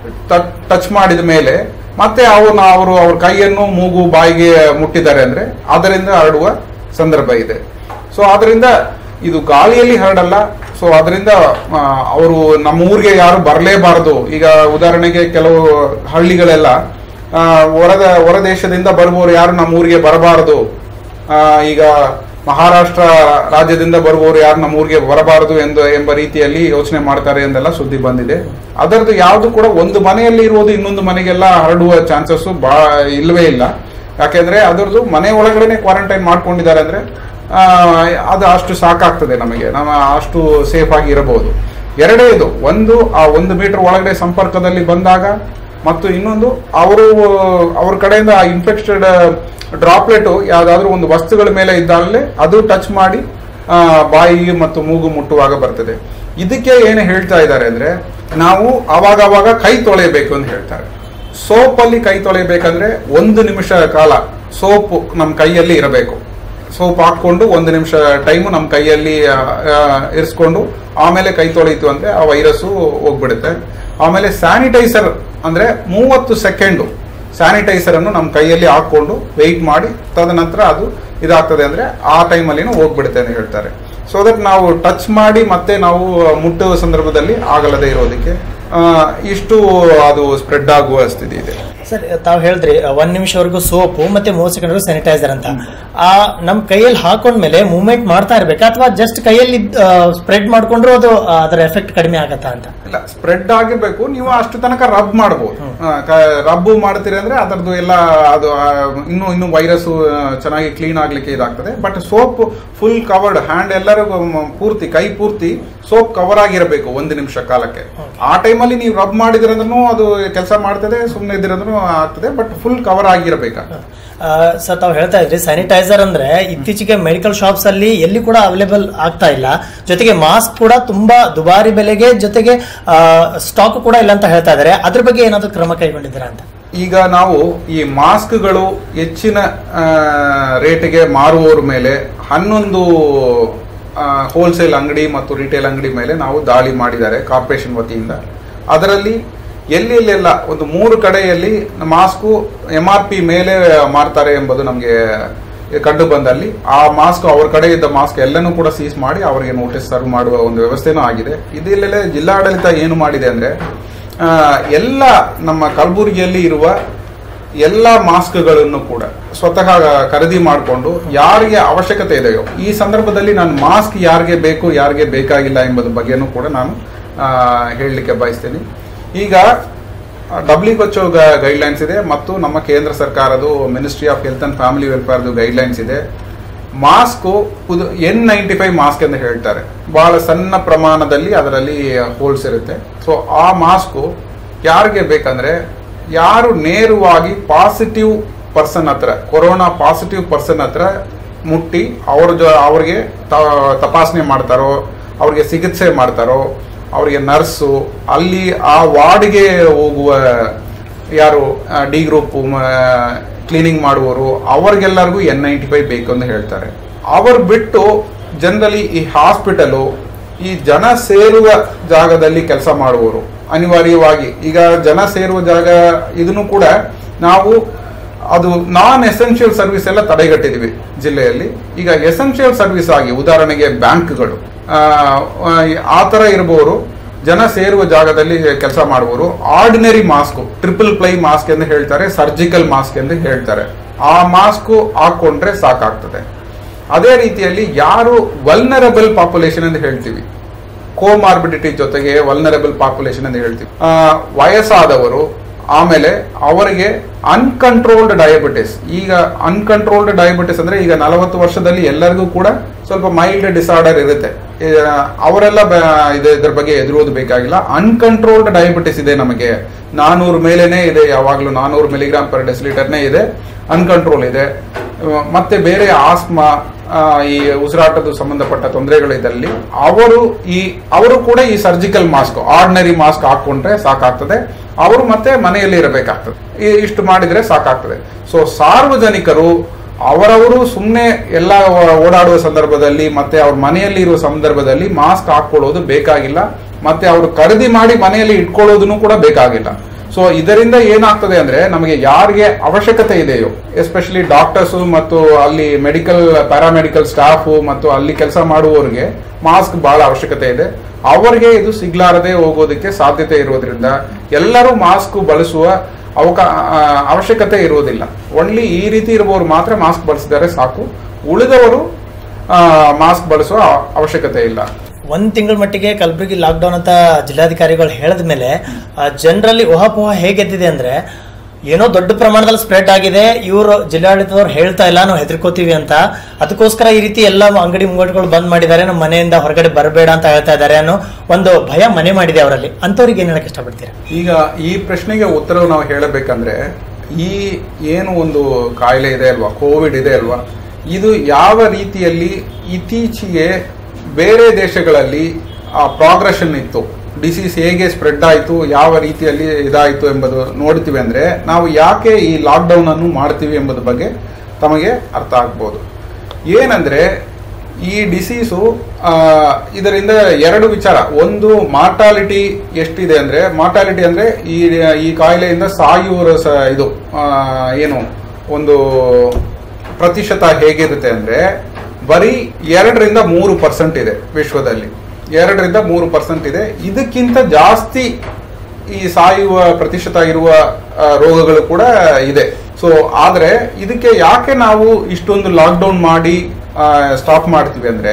ಟಚ್ ಮಾಡಿದ ಮೇಲೆ ಮತ್ತೆ ಅವನು ಅವರು ಅವ್ರ ಕೈಯನ್ನು ಮೂಗು ಬಾಯಿಗೆ ಮುಟ್ಟಿದ್ದಾರೆ ಅಂದ್ರೆ ಅದರಿಂದ ಹರಡುವ ಸಂದರ್ಭ ಇದೆ ಸೊ ಅದರಿಂದ ಇದು ಗಾಳಿಯಲ್ಲಿ ಹರಡಲ್ಲ ಸೊ ಅದರಿಂದ ಅವರು ನಮ್ಮ ಊರಿಗೆ ಯಾರು ಬರಲೇಬಾರದು ಈಗ ಉದಾಹರಣೆಗೆ ಕೆಲವು ಹಳ್ಳಿಗಳೆಲ್ಲ ಆ, ಹೊರದ ಹೊರ ದೇಶದಿಂದ ಬರುವವರು ಯಾರು ನಮ್ಮ ಊರಿಗೆ ಬರಬಾರದು ಆ, ಈಗ ಮಹಾರಾಷ್ಟ್ರ ರಾಜ್ಯದಿಂದ ಬರುವವರು ಯಾರು ನಮ್ಮ ಊರಿಗೆ ಬರಬಾರದು ಎಂದು ಎಂಬ ರೀತಿಯಲ್ಲಿ ಯೋಚನೆ ಮಾಡ್ತಾರೆ ಎಂದೆಲ್ಲ ಸುದ್ದಿ ಬಂದಿದೆ ಅದರದ್ದು ಯಾವುದು ಕೂಡ ಒಂದು ಮನೆಯಲ್ಲಿ ಇರುವುದು ಇನ್ನೊಂದು ಮನೆಗೆಲ್ಲ ಹರಡುವ ಚಾನ್ಸಸ್ ಬಾ ಇಲ್ಲವೇ ಇಲ್ಲ ಯಾಕೆಂದ್ರೆ ಅದರದ್ದು ಮನೆ ಒಳಗಡೆನೆ ಕ್ವಾರಂಟೈನ್ ಮಾಡ್ಕೊಂಡಿದ್ದಾರೆ ಅಂದ್ರೆ ಆ, ಅದು ಅಷ್ಟು ಸಾಕಾಗ್ತದೆ ನಮಗೆ ನಮ್ಮ ಅಷ್ಟು ಸೇಫ್ ಆಗಿ ಇರಬಹುದು ಎರಡೇ ಇದು ಒಂದು ಆ ಒಂದು ಮೀಟರ್ ಒಳಗಡೆ ಸಂಪರ್ಕದಲ್ಲಿ ಬಂದಾಗ ಮತ್ತು ಇನ್ನೊಂದು ಅವರು ಅವ್ರ ಕಡೆಯಿಂದ ಇನ್ಫೆಕ್ಟೆಡ್ ಡ್ರಾಪ್ಲೆಟ್ ಯಾವ್ದಾದ್ರು ಒಂದು ವಸ್ತುಗಳ ಮೇಲೆ ಇದ್ದಾಗಲೇ ಅದು ಟಚ್ ಮಾಡಿ ಆ, ಬಾಯಿ ಮತ್ತು ಮೂಗು ಮುಟ್ಟುವಾಗ ಬರ್ತದೆ ಇದಕ್ಕೆ ಏನು ಹೇಳ್ತಾ ಇದ್ದಾರೆ ಅಂದ್ರೆ ನಾವು ಅವಾಗ ಅವಾಗ ಕೈ ತೊಳೆಯಬೇಕು ಅಂತ ಹೇಳ್ತಾರೆ ಸೋಪ್ ಅಲ್ಲಿ ಕೈ ತೊಳೆಯಬೇಕಂದ್ರೆ ಒಂದು ನಿಮಿಷ ಕಾಲ ಸೋಪ್ ನಮ್ಮ ಕೈಯಲ್ಲಿ ಇರಬೇಕು ಸೋಪ್ ಹಾಕೊಂಡು ಒಂದು ನಿಮಿಷ ಟೈಮು ನಮ್ಮ ಕೈಯಲ್ಲಿ ಆ, ಆ, ಇರಿಸ್ಕೊಂಡು ಆಮೇಲೆ ಕೈ ತೊಳೆಯಿತು ಅಂದ್ರೆ ಆ ವೈರಸ್ಸು ಹೋಗ್ಬಿಡುತ್ತೆ ಆಮೇಲೆ ಸ್ಯಾನಿಟೈಸರ್ ಅಂದ್ರೆ ಮೂವತ್ತು ಸೆಕೆಂಡು ಸ್ಯಾನಿಟೈಸರ್ ಅನ್ನು ನಮ್ಮ ಕೈಯಲ್ಲಿ ಹಾಕೊಂಡು ವೆಯ್ಟ್ ಮಾಡಿ ತದನಂತರ ಅದು ಇದಾಗ್ತದೆ ಅಂದ್ರೆ ಆ ಟೈಮಲ್ಲಿನೂ ಹೋಗ್ಬಿಡುತ್ತೆ ಅಂತ ಹೇಳ್ತಾರೆ ಸೊ ದಟ್ ನಾವು ಟಚ್ ಮಾಡಿ ಮತ್ತೆ ನಾವು ಮುಟ್ಟುವ ಸಂದರ್ಭದಲ್ಲಿ ಆಗಲ್ಲದೆ ಇರೋದಕ್ಕೆ ಆ, ಇಷ್ಟು ಅದು ಸ್ಪ್ರೆಡ್ ಆಗುವ ಸ್ಥಿತಿ ಇದೆ
ಸರ್ ತಾವು ಹೇಳಿದ್ರಿ ಒಂದ್ ನಿಮಿಷವರೆಗೂ ಸೋಪು ಮತ್ತೆ ಮೂವತ್ತು ಸೆಕೆಂಡ್ ಸ್ಯಾನಿಟೈಸರ್ ಅಂತ ಆ ನಮ್ ಕೈಯಲ್ಲಿ ಹಾಕೊಂಡ್ಮೇಲೆ ಮೂವ್ಮೆಂಟ್ ಮಾಡ್ತಾ ಇರ್ಬೇಕಾ ಅಥವಾ ಜಸ್ಟ್ ಕೈಯಲ್ಲಿ ಸ್ಪ್ರೆಡ್ ಮಾಡ್ಕೊಂಡ್ರು ಅದು ಆ, ಅದರ ಎಫೆಕ್ಟ್ ಕಡಿಮೆ ಆಗತ್ತಾ ಅಂತ
ಇಲ್ಲ ಸ್ಪ್ರೆಡ್ ಆಗಿರ್ಬೇಕು ನೀವು ಅಷ್ಟು ತನಕ ರಬ್ ಮಾಡಬಹುದು ರಬ್ ಮಾಡ್ತೀರಿ ಅಂದ್ರೆ ಅದರದ್ದು ಎಲ್ಲ ಅದು ಆ, ಇನ್ನು ಇನ್ನು ವೈರಸ್ ಚೆನ್ನಾಗಿ ಕ್ಲೀನ್ ಆಗ್ಲಿಕ್ಕೆ ಇದಾಗ್ತದೆ but soap full covered hand ಎಲ್ಲರಿಗೂ ಮ- ಪೂರ್ತಿ ಕೈ ಪೂರ್ತಿ ಸೋಪ್ ಕವರ್ ಆಗಿರಬೇಕು ಒಂದು ನಿಮಿಷ ಕಾಲಕ್ಕೆ ಆ ಟೈಮಲ್ಲಿ ನೀವು ರಬ್ ಮಾಡಿದ್ರಂದ್ರೂ ಅದು ಕೆಲಸ ಮಾಡ್ತದೆ ಸುಮ್ಮನೆ ಇದ್ರಂದ್ರೂ ಆಗ್ತದೆ ಬಟ್ ಫುಲ್ ಕವರ್ ಆಗಿರಬೇಕು
ಆ, ಸರ್ ತಾವು ಹೇಳ್ತಾ ಇದ್ರಿ ಸ್ಯಾನಿಟೈಸರ್ ಅಂದ್ರೆ ಇತ್ತೀಚೆಗೆ ಮೆಡಿಕಲ್ ಶಾಪ್ಸ್ ಅಲ್ಲಿ ಎಲ್ಲಿ ಕೂಡ ಅವೈಲೇಬಲ್ ಆಗ್ತಾ ಇಲ್ಲ ಜೊತೆಗೆ ಮಾಸ್ಕ್ ಕೂಡ ತುಂಬಾ ದುಬಾರಿ ಬೆಲೆಗೆ ಜೊತೆಗೆ ಸ್ಟಾಕ್ ಕೂಡ ಇಲ್ಲ ಅಂತ ಹೇಳ್ತಾ ಇದ್ದಾರೆ ಅದ್ರ ಬಗ್ಗೆ ಏನಾದ್ರು ಕ್ರಮ ಕೈಗೊಂಡಿದ್ದೀರಾ ಅಂತ
ಈಗ ನಾವು ಈ ಮಾಸ್ಕ್ಗಳು ಹೆಚ್ಚಿನ ಆ, ರೇಟಿಗೆ ಮಾರುವವರ ಮೇಲೆ ಹನ್ನೊಂದು ಹೋಲ್ಸೇಲ್ ಅಂಗಡಿ ಮತ್ತು ರಿಟೇಲ್ ಅಂಗಡಿ ಮೇಲೆ ನಾವು ದಾಳಿ ಮಾಡಿದ್ದಾರೆ ಕಾರ್ಪೊರೇಷನ್ ವತಿಯಿಂದ ಅದರಲ್ಲಿ ಎಲ್ಲೆಲ್ಲೆಲ್ಲ ಒಂದು ಮೂರು ಕಡೆಯಲ್ಲಿ ಮಾಸ್ಕು ಎಂ ಆರ್ ಪಿ ಮೇಲೆ ಮಾರ್ತಾರೆ ಎಂಬುದು ನಮಗೆ ಕಂಡು ಬಂದಲ್ಲಿ ಆ ಮಾಸ್ಕ್ ಅವ್ರ ಕಡೆ ಇದ್ದ ಮಾಸ್ಕ್ ಎಲ್ಲನೂ ಕೂಡ ಸೀಸ್ ಮಾಡಿ ಅವರಿಗೆ ನೋಟಿಸ್ ಸರ್ವ್ ಮಾಡುವ ಒಂದು ವ್ಯವಸ್ಥೆನೂ ಆಗಿದೆ ಇದೆಲ್ಲೆಲ್ಲ ಜಿಲ್ಲಾಡಳಿತ ಏನು ಮಾಡಿದೆ ಅಂದ್ರೆ ಆ, ಎಲ್ಲ ನಮ್ಮ ಕಲಬುರಗಿಯಲ್ಲಿ ಇರುವ ಎಲ್ಲ ಮಾಸ್ಕ್ಗಳನ್ನು ಕೂಡ ಸ್ವತಃ ಖರೀದಿ ಮಾಡಿಕೊಂಡು ಯಾರಿಗೆ ಅವಶ್ಯಕತೆ ಇದೆಯೋ ಈ ಸಂದರ್ಭದಲ್ಲಿ ನಾನು ಮಾಸ್ಕ್ ಯಾರಿಗೆ ಬೇಕು ಯಾರಿಗೆ ಬೇಕಾಗಿಲ್ಲ ಎಂಬುದ್ರ ಬಗ್ಗೆನೂ ಕೂಡ ನಾನು ಆ, ಹೇಳಲಿಕ್ಕೆ ಬಯಸ್ತೀನಿ ಈಗ ಡಬ್ಲ್ಯೂ ಎಚ್ ಗೈಡ್ಲೈನ್ಸ್ ಇದೆ ಮತ್ತು ನಮ್ಮ ಕೇಂದ್ರ ಸರ್ಕಾರದ ministry of health and family ವೆಲ್ಫೇರ್ದು ಗೈಡ್ಲೈನ್ಸ್ ಇದೆ mask N ninety five mask ಎಂದು ಹೇಳ್ತಾರೆ ಬಹಳ ಸಣ್ಣ ಪ್ರಮಾಣದಲ್ಲಿ ಅದರಲ್ಲಿ ಹೋಲ್ಸ್ ಇರುತ್ತೆ ಸೊ ಆ ಮಾಸ್ಕು ಯಾರಿಗೆ ಬೇಕಂದ್ರೆ ಯಾರು ನೇರವಾಗಿ ಪಾಸಿಟಿವ್ ಪರ್ಸನ್ ಹತ್ರ ಕೊರೋನಾ ಪಾಸಿಟಿವ್ ಪರ್ಸನ್ ಹತ್ರ ಮುಟ್ಟಿ ಅವ್ರ ಜೊ ಅವ್ರಿಗೆ ತ- ತಪಾಸಣೆ ಮಾಡ್ತಾರೋ ಅವ್ರಿಗೆ ಚಿಕಿತ್ಸೆ ಮಾಡ್ತಾರೋ ಅವ್ರಿಗೆ ನರ್ಸು ಅಲ್ಲಿ ಆ ವಾರ್ಡ್ಗೆ ಹೋಗುವ ಯಾರು ಡಿ ಗ್ರೂಪ್ ಕ್ಲೀನಿಂಗ್ ಮಾಡುವವರು ಅವ್ರಿಗೆಲ್ಲರಿಗೂ ಎನ್ ನೈಂಟಿ ಫೈವ್ ಬೇಕು ಅಂತ ಹೇಳ್ತಾರೆ ಅವ್ರು ಬಿಟ್ಟು ಜನರಲಿ ಈ ಹಾಸ್ಪಿಟಲು ಈ ಜನ ಸೇರುವ ಜಾಗದಲ್ಲಿ ಕೆಲಸ ಮಾಡುವವರು ಅನಿವಾರ್ಯವಾಗಿ ಈಗ ಜನ ಸೇರುವ ಜಾಗ ಇದನ್ನು ಕೂಡ ನಾವು ಅದು ನಾನ್ ಎಸೆನ್ಷಿಯಲ್ ಸರ್ವಿಸ್ ಎಲ್ಲ ತಡೆಗಟ್ಟಿದ್ವಿ ಜಿಲ್ಲೆಯಲ್ಲಿ ಈಗ ಎಸೆನ್ಷಿಯಲ್ ಸರ್ವಿಸ್ ಆಗಿ ಉದಾಹರಣೆಗೆ ಬ್ಯಾಂಕ್ಗಳು ಆ, ಆ ಥರ ಇರುವವರು ಜನ ಸೇರುವ ಜಾಗದಲ್ಲಿ ಕೆಲಸ ಮಾಡುವವರು ordinary mask triple ply mask ಎಂದು ಹೇಳ್ತಾರೆ ಸರ್ಜಿಕಲ್ ಮಾಸ್ಕ್ ಎಂದು ಹೇಳ್ತಾರೆ ಆ ಮಾಸ್ಕ್ ಹಾಕೊಂಡ್ರೆ ಸಾಕಾಗ್ತದೆ ಅದೇ ರೀತಿಯಲ್ಲಿ ಯಾರು ವಲ್ನರಬಲ್ ಪಾಪ್ಯುಲೇಷನ್ ಎಂದು ಹೇಳ್ತೀವಿ ಕೋಮಾರ್ಬಿಡಿಟಿ ಜೊತೆಗೆ ವಲ್ನರಬಲ್ ಪಾಪ್ಯುಲೇಷನ್ ಎಂದು ಹೇಳ್ತೀವಿ ಆ, ವಯಸ್ಸಾದವರು ಆಮೇಲೆ ಅವರಿಗೆ ಅನ್ಕಂಟ್ರೋಲ್ಡ್ ಡಯಾಬಿಟಿಸ್ ಈಗ ಅನ್ಕಂಟ್ರೋಲ್ಡ್ ಡಯಾಬಿಟಿಸ್ ಅಂದ್ರೆ ಈಗ ನಲವತ್ತು ವರ್ಷದಲ್ಲಿ ಎಲ್ಲರಿಗೂ ಕೂಡ ಸ್ವಲ್ಪ ಮೈಲ್ಡ್ ಡಿಸಾರ್ಡರ್ ಇರುತ್ತೆ ಈ, ಅವರೆಲ್ಲ ಬ- ಇದು ಇದ್ರ ಬಗ್ಗೆ ಎದುರೋದು ಬೇಕಾಗಿಲ್ಲ ಅನ್ಕಂಟ್ರೋಲ್ಡ್ ಡಯಾಬಿಟಿಸ್ ಇದೆ ನಮಗೆ ನಾನೂರು ಮೇಲೇನೆ ಇದೆ ಯಾವಾಗಲೂ ನಾನೂರು ಮಿಲಿಗ್ರಾಮ್ ಪರ್ ಡೆಸಿಲೀಟರ್ನೇ ಇದೆ ಅನ್ಕಂಟ್ರೋಲ್ ಇದೆ ಅಹ್, ಮತ್ತೆ ಬೇರೆ ಆಸ್ಮಾ ಆ, ಈ ಉಸಿರಾಟದ ಸಂಬಂಧಪಟ್ಟ ತೊಂದರೆಗಳಿದ್ದಲ್ಲಿ ಅವರು ಈ ಅವರು ಕೂಡ ಈ ಸರ್ಜಿಕಲ್ ಮಾಸ್ಕ್ ಆರ್ಡಿನರಿ ಮಾಸ್ಕ್ ಹಾಕೊಂಡ್ರೆ ಸಾಕಾಗ್ತದೆ ಅವರು ಮತ್ತೆ ಮನೆಯಲ್ಲಿ ಇರಬೇಕಾಗ್ತದೆ ಈ- ಇಷ್ಟು ಮಾಡಿದ್ರೆ ಸಾಕಾಗ್ತದೆ ಸೊ ಸಾರ್ವಜನಿಕರು ಅವರವರು ಸುಮ್ಮನೆ ಎಲ್ಲ ಓಡಾಡುವ ಸಂದರ್ಭದಲ್ಲಿ ಮತ್ತೆ ಅವ್ರ ಮನೆಯಲ್ಲಿ ಇರುವ ಸಂದರ್ಭದಲ್ಲಿ ಮಾಸ್ಕ್ ಹಾಕೊಳ್ಳೋದು ಬೇಕಾಗಿಲ್ಲ ಮತ್ತೆ ಅವರು ಖರೀದಿ ಮಾಡಿ ಮನೆಯಲ್ಲಿ ಇಟ್ಕೊಳ್ಳೋದನ್ನು ಕೂಡ ಬೇಕಾಗಿಲ್ಲ ಸೊ ಇದರಿಂದ ಏನಾಗ್ತದೆ ಅಂದ್ರೆ ನಮಗೆ ಯಾರಿಗೆ ಅವಶ್ಯಕತೆ ಇದೆಯೋ ಎಸ್ಪೆಷಲಿ ಡಾಕ್ಟರ್ಸ್ ಮತ್ತು ಅಲ್ಲಿ ಮೆಡಿಕಲ್ ಪ್ಯಾರಾಮೆಡಿಕಲ್ ಸ್ಟಾಫ್ ಮತ್ತು ಅಲ್ಲಿ ಕೆಲಸ ಮಾಡುವವರಿಗೆ ಮಾಸ್ಕ್ ಬಹಳ ಅವಶ್ಯಕತೆ ಇದೆ ಅವರಿಗೆ ಇದು ಸಿಗ್ಲಾರದೆ ಹೋಗೋದಕ್ಕೆ ಸಾಧ್ಯತೆ ಇರೋದ್ರಿಂದ ಎಲ್ಲರೂ ಮಾಸ್ಕ್ ಬಳಸುವ ಅವಕಾ ಆ, ಅವಶ್ಯಕತೆ ಇರುವುದಿಲ್ಲ ಓನ್ಲಿ ಈ ರೀತಿ ಇರುವವರು ಮಾತ್ರ ಮಾಸ್ಕ್ ಬಳಸಿದರೆ ಸಾಕು ಉಳಿದವರು ಮಾಸ್ಕ್ ಬಳಸುವ ಅವಶ್ಯಕತೆ ಇಲ್ಲ
ಒಂದ್ ತಿಂಗಳ ಮಟ್ಟಿಗೆ ಕಲಬುರಗಿ ಲಾಕ್ಡೌನ್ ಅಂತ ಜಿಲ್ಲಾಧಿಕಾರಿಗಳು ಹೇಳಿದ ಮೇಲೆ ಜನರಲ್ಲಿ ಊಹಾಪೋಹ ಹೇಗೆದ್ದಿದೆ ಅಂದ್ರೆ ಏನೋ ದೊಡ್ಡ ಪ್ರಮಾಣದಲ್ಲಿ ಸ್ಪ್ರೆಡ್ ಆಗಿದೆ ಇವರು ಜಿಲ್ಲಾಡಳಿತದವ್ರು ಹೇಳ್ತಾ ಇಲ್ಲ ನಾವು ಹೆದರ್ಕೋತೀವಿ ಅಂತ ಅದಕ್ಕೋಸ್ಕರ ಈ ರೀತಿ ಎಲ್ಲ ಅಂಗಡಿ ಮುಂಗಟ್ಟುಗಳು ಬಂದ್ ಮಾಡಿದ್ದಾರೆ ನಮ್ಮ ಮನೆಯಿಂದ ಹೊರಗಡೆ ಬರಬೇಡ ಅಂತ ಹೇಳ್ತಾ ಇದ್ದಾರೆ ಅನ್ನೋ ಒಂದು ಭಯ ಮನೆ ಮಾಡಿದೆ ಅವರಲ್ಲಿ ಅಂತವ್ರಿಗೆ ಏನ್ ಹೇಳಕ್ ಇಷ್ಟಪಡ್ತೀರಾ
ಈಗ ಈ ಪ್ರಶ್ನೆಗೆ ಉತ್ತರವು ನಾವು ಹೇಳಬೇಕಂದ್ರೆ ಈ ಏನು ಒಂದು ಕಾಯಿಲೆ ಇದೆ ಅಲ್ವಾ ಕೋವಿಡ್ ಇದೆ ಅಲ್ವಾ ಇದು ಯಾವ ರೀತಿಯಲ್ಲಿ ಇತ್ತೀಚೆಗೆ ಬೇರೆ ದೇಶಗಳಲ್ಲಿ ಆ ಪ್ರಾಗ್ರೆಷನ್ ಇತ್ತು ಡಿಸೀಸ್ ಹೇಗೆ ಸ್ಪ್ರೆಡ್ ಆಯಿತು ಯಾವ ರೀತಿಯಲ್ಲಿ ಇದಾಯಿತು ಎಂಬುದು ನೋಡ್ತೀವಿ ಅಂದ್ರೆ ನಾವು ಯಾಕೆ ಈ ಲಾಕ್ಡೌನ್ ಅನ್ನು ಮಾಡ್ತೀವಿ ಎಂಬುದ್ರ ಬಗ್ಗೆ ತಮಗೆ ಅರ್ಥ ಆಗ್ಬೋದು ಏನಂದ್ರೆ ಈ ಡಿಸೀಸು ಇದರಿಂದ ಎರಡು ವಿಚಾರ ಒಂದು ಮಾರ್ಟಾಲಿಟಿ ಎಷ್ಟಿದೆ ಅಂದ್ರೆ ಮಾರ್ಟಾಲಿಟಿ ಅಂದ್ರೆ ಈ ಈ ಕಾಯಿಲೆಯಿಂದ ಸಾಯುವರ ಸ ಇದು ಆ, ಏನು ಒಂದು ಪ್ರತಿಶತ ಹೇಗಿರುತ್ತೆ ಅಂದ್ರೆ ಬರೀ ಎರಡರಿಂದ ಮೂರು ಪರ್ಸೆಂಟ್ ಇದೆ ವಿಶ್ವದಲ್ಲಿ ಎರಡರಿಂದ ಮೂರು ಪರ್ಸೆಂಟ್ ಇದೆ ಇದಕ್ಕಿಂತ ಜಾಸ್ತಿ ಈ ಸಾಯುವ ಪ್ರತಿಶತ ಇರುವ ಆ, ರೋಗಗಳು ಕೂಡ ಇದೆ ಸೊ ಆದ್ರೆ ಇದಕ್ಕೆ ಯಾಕೆ ನಾವು ಇಷ್ಟೊಂದು ಲಾಕ್ಡೌನ್ ಮಾಡಿ ಸ್ಟಾಪ್ ಮಾಡ್ತೀವಿ ಅಂದ್ರೆ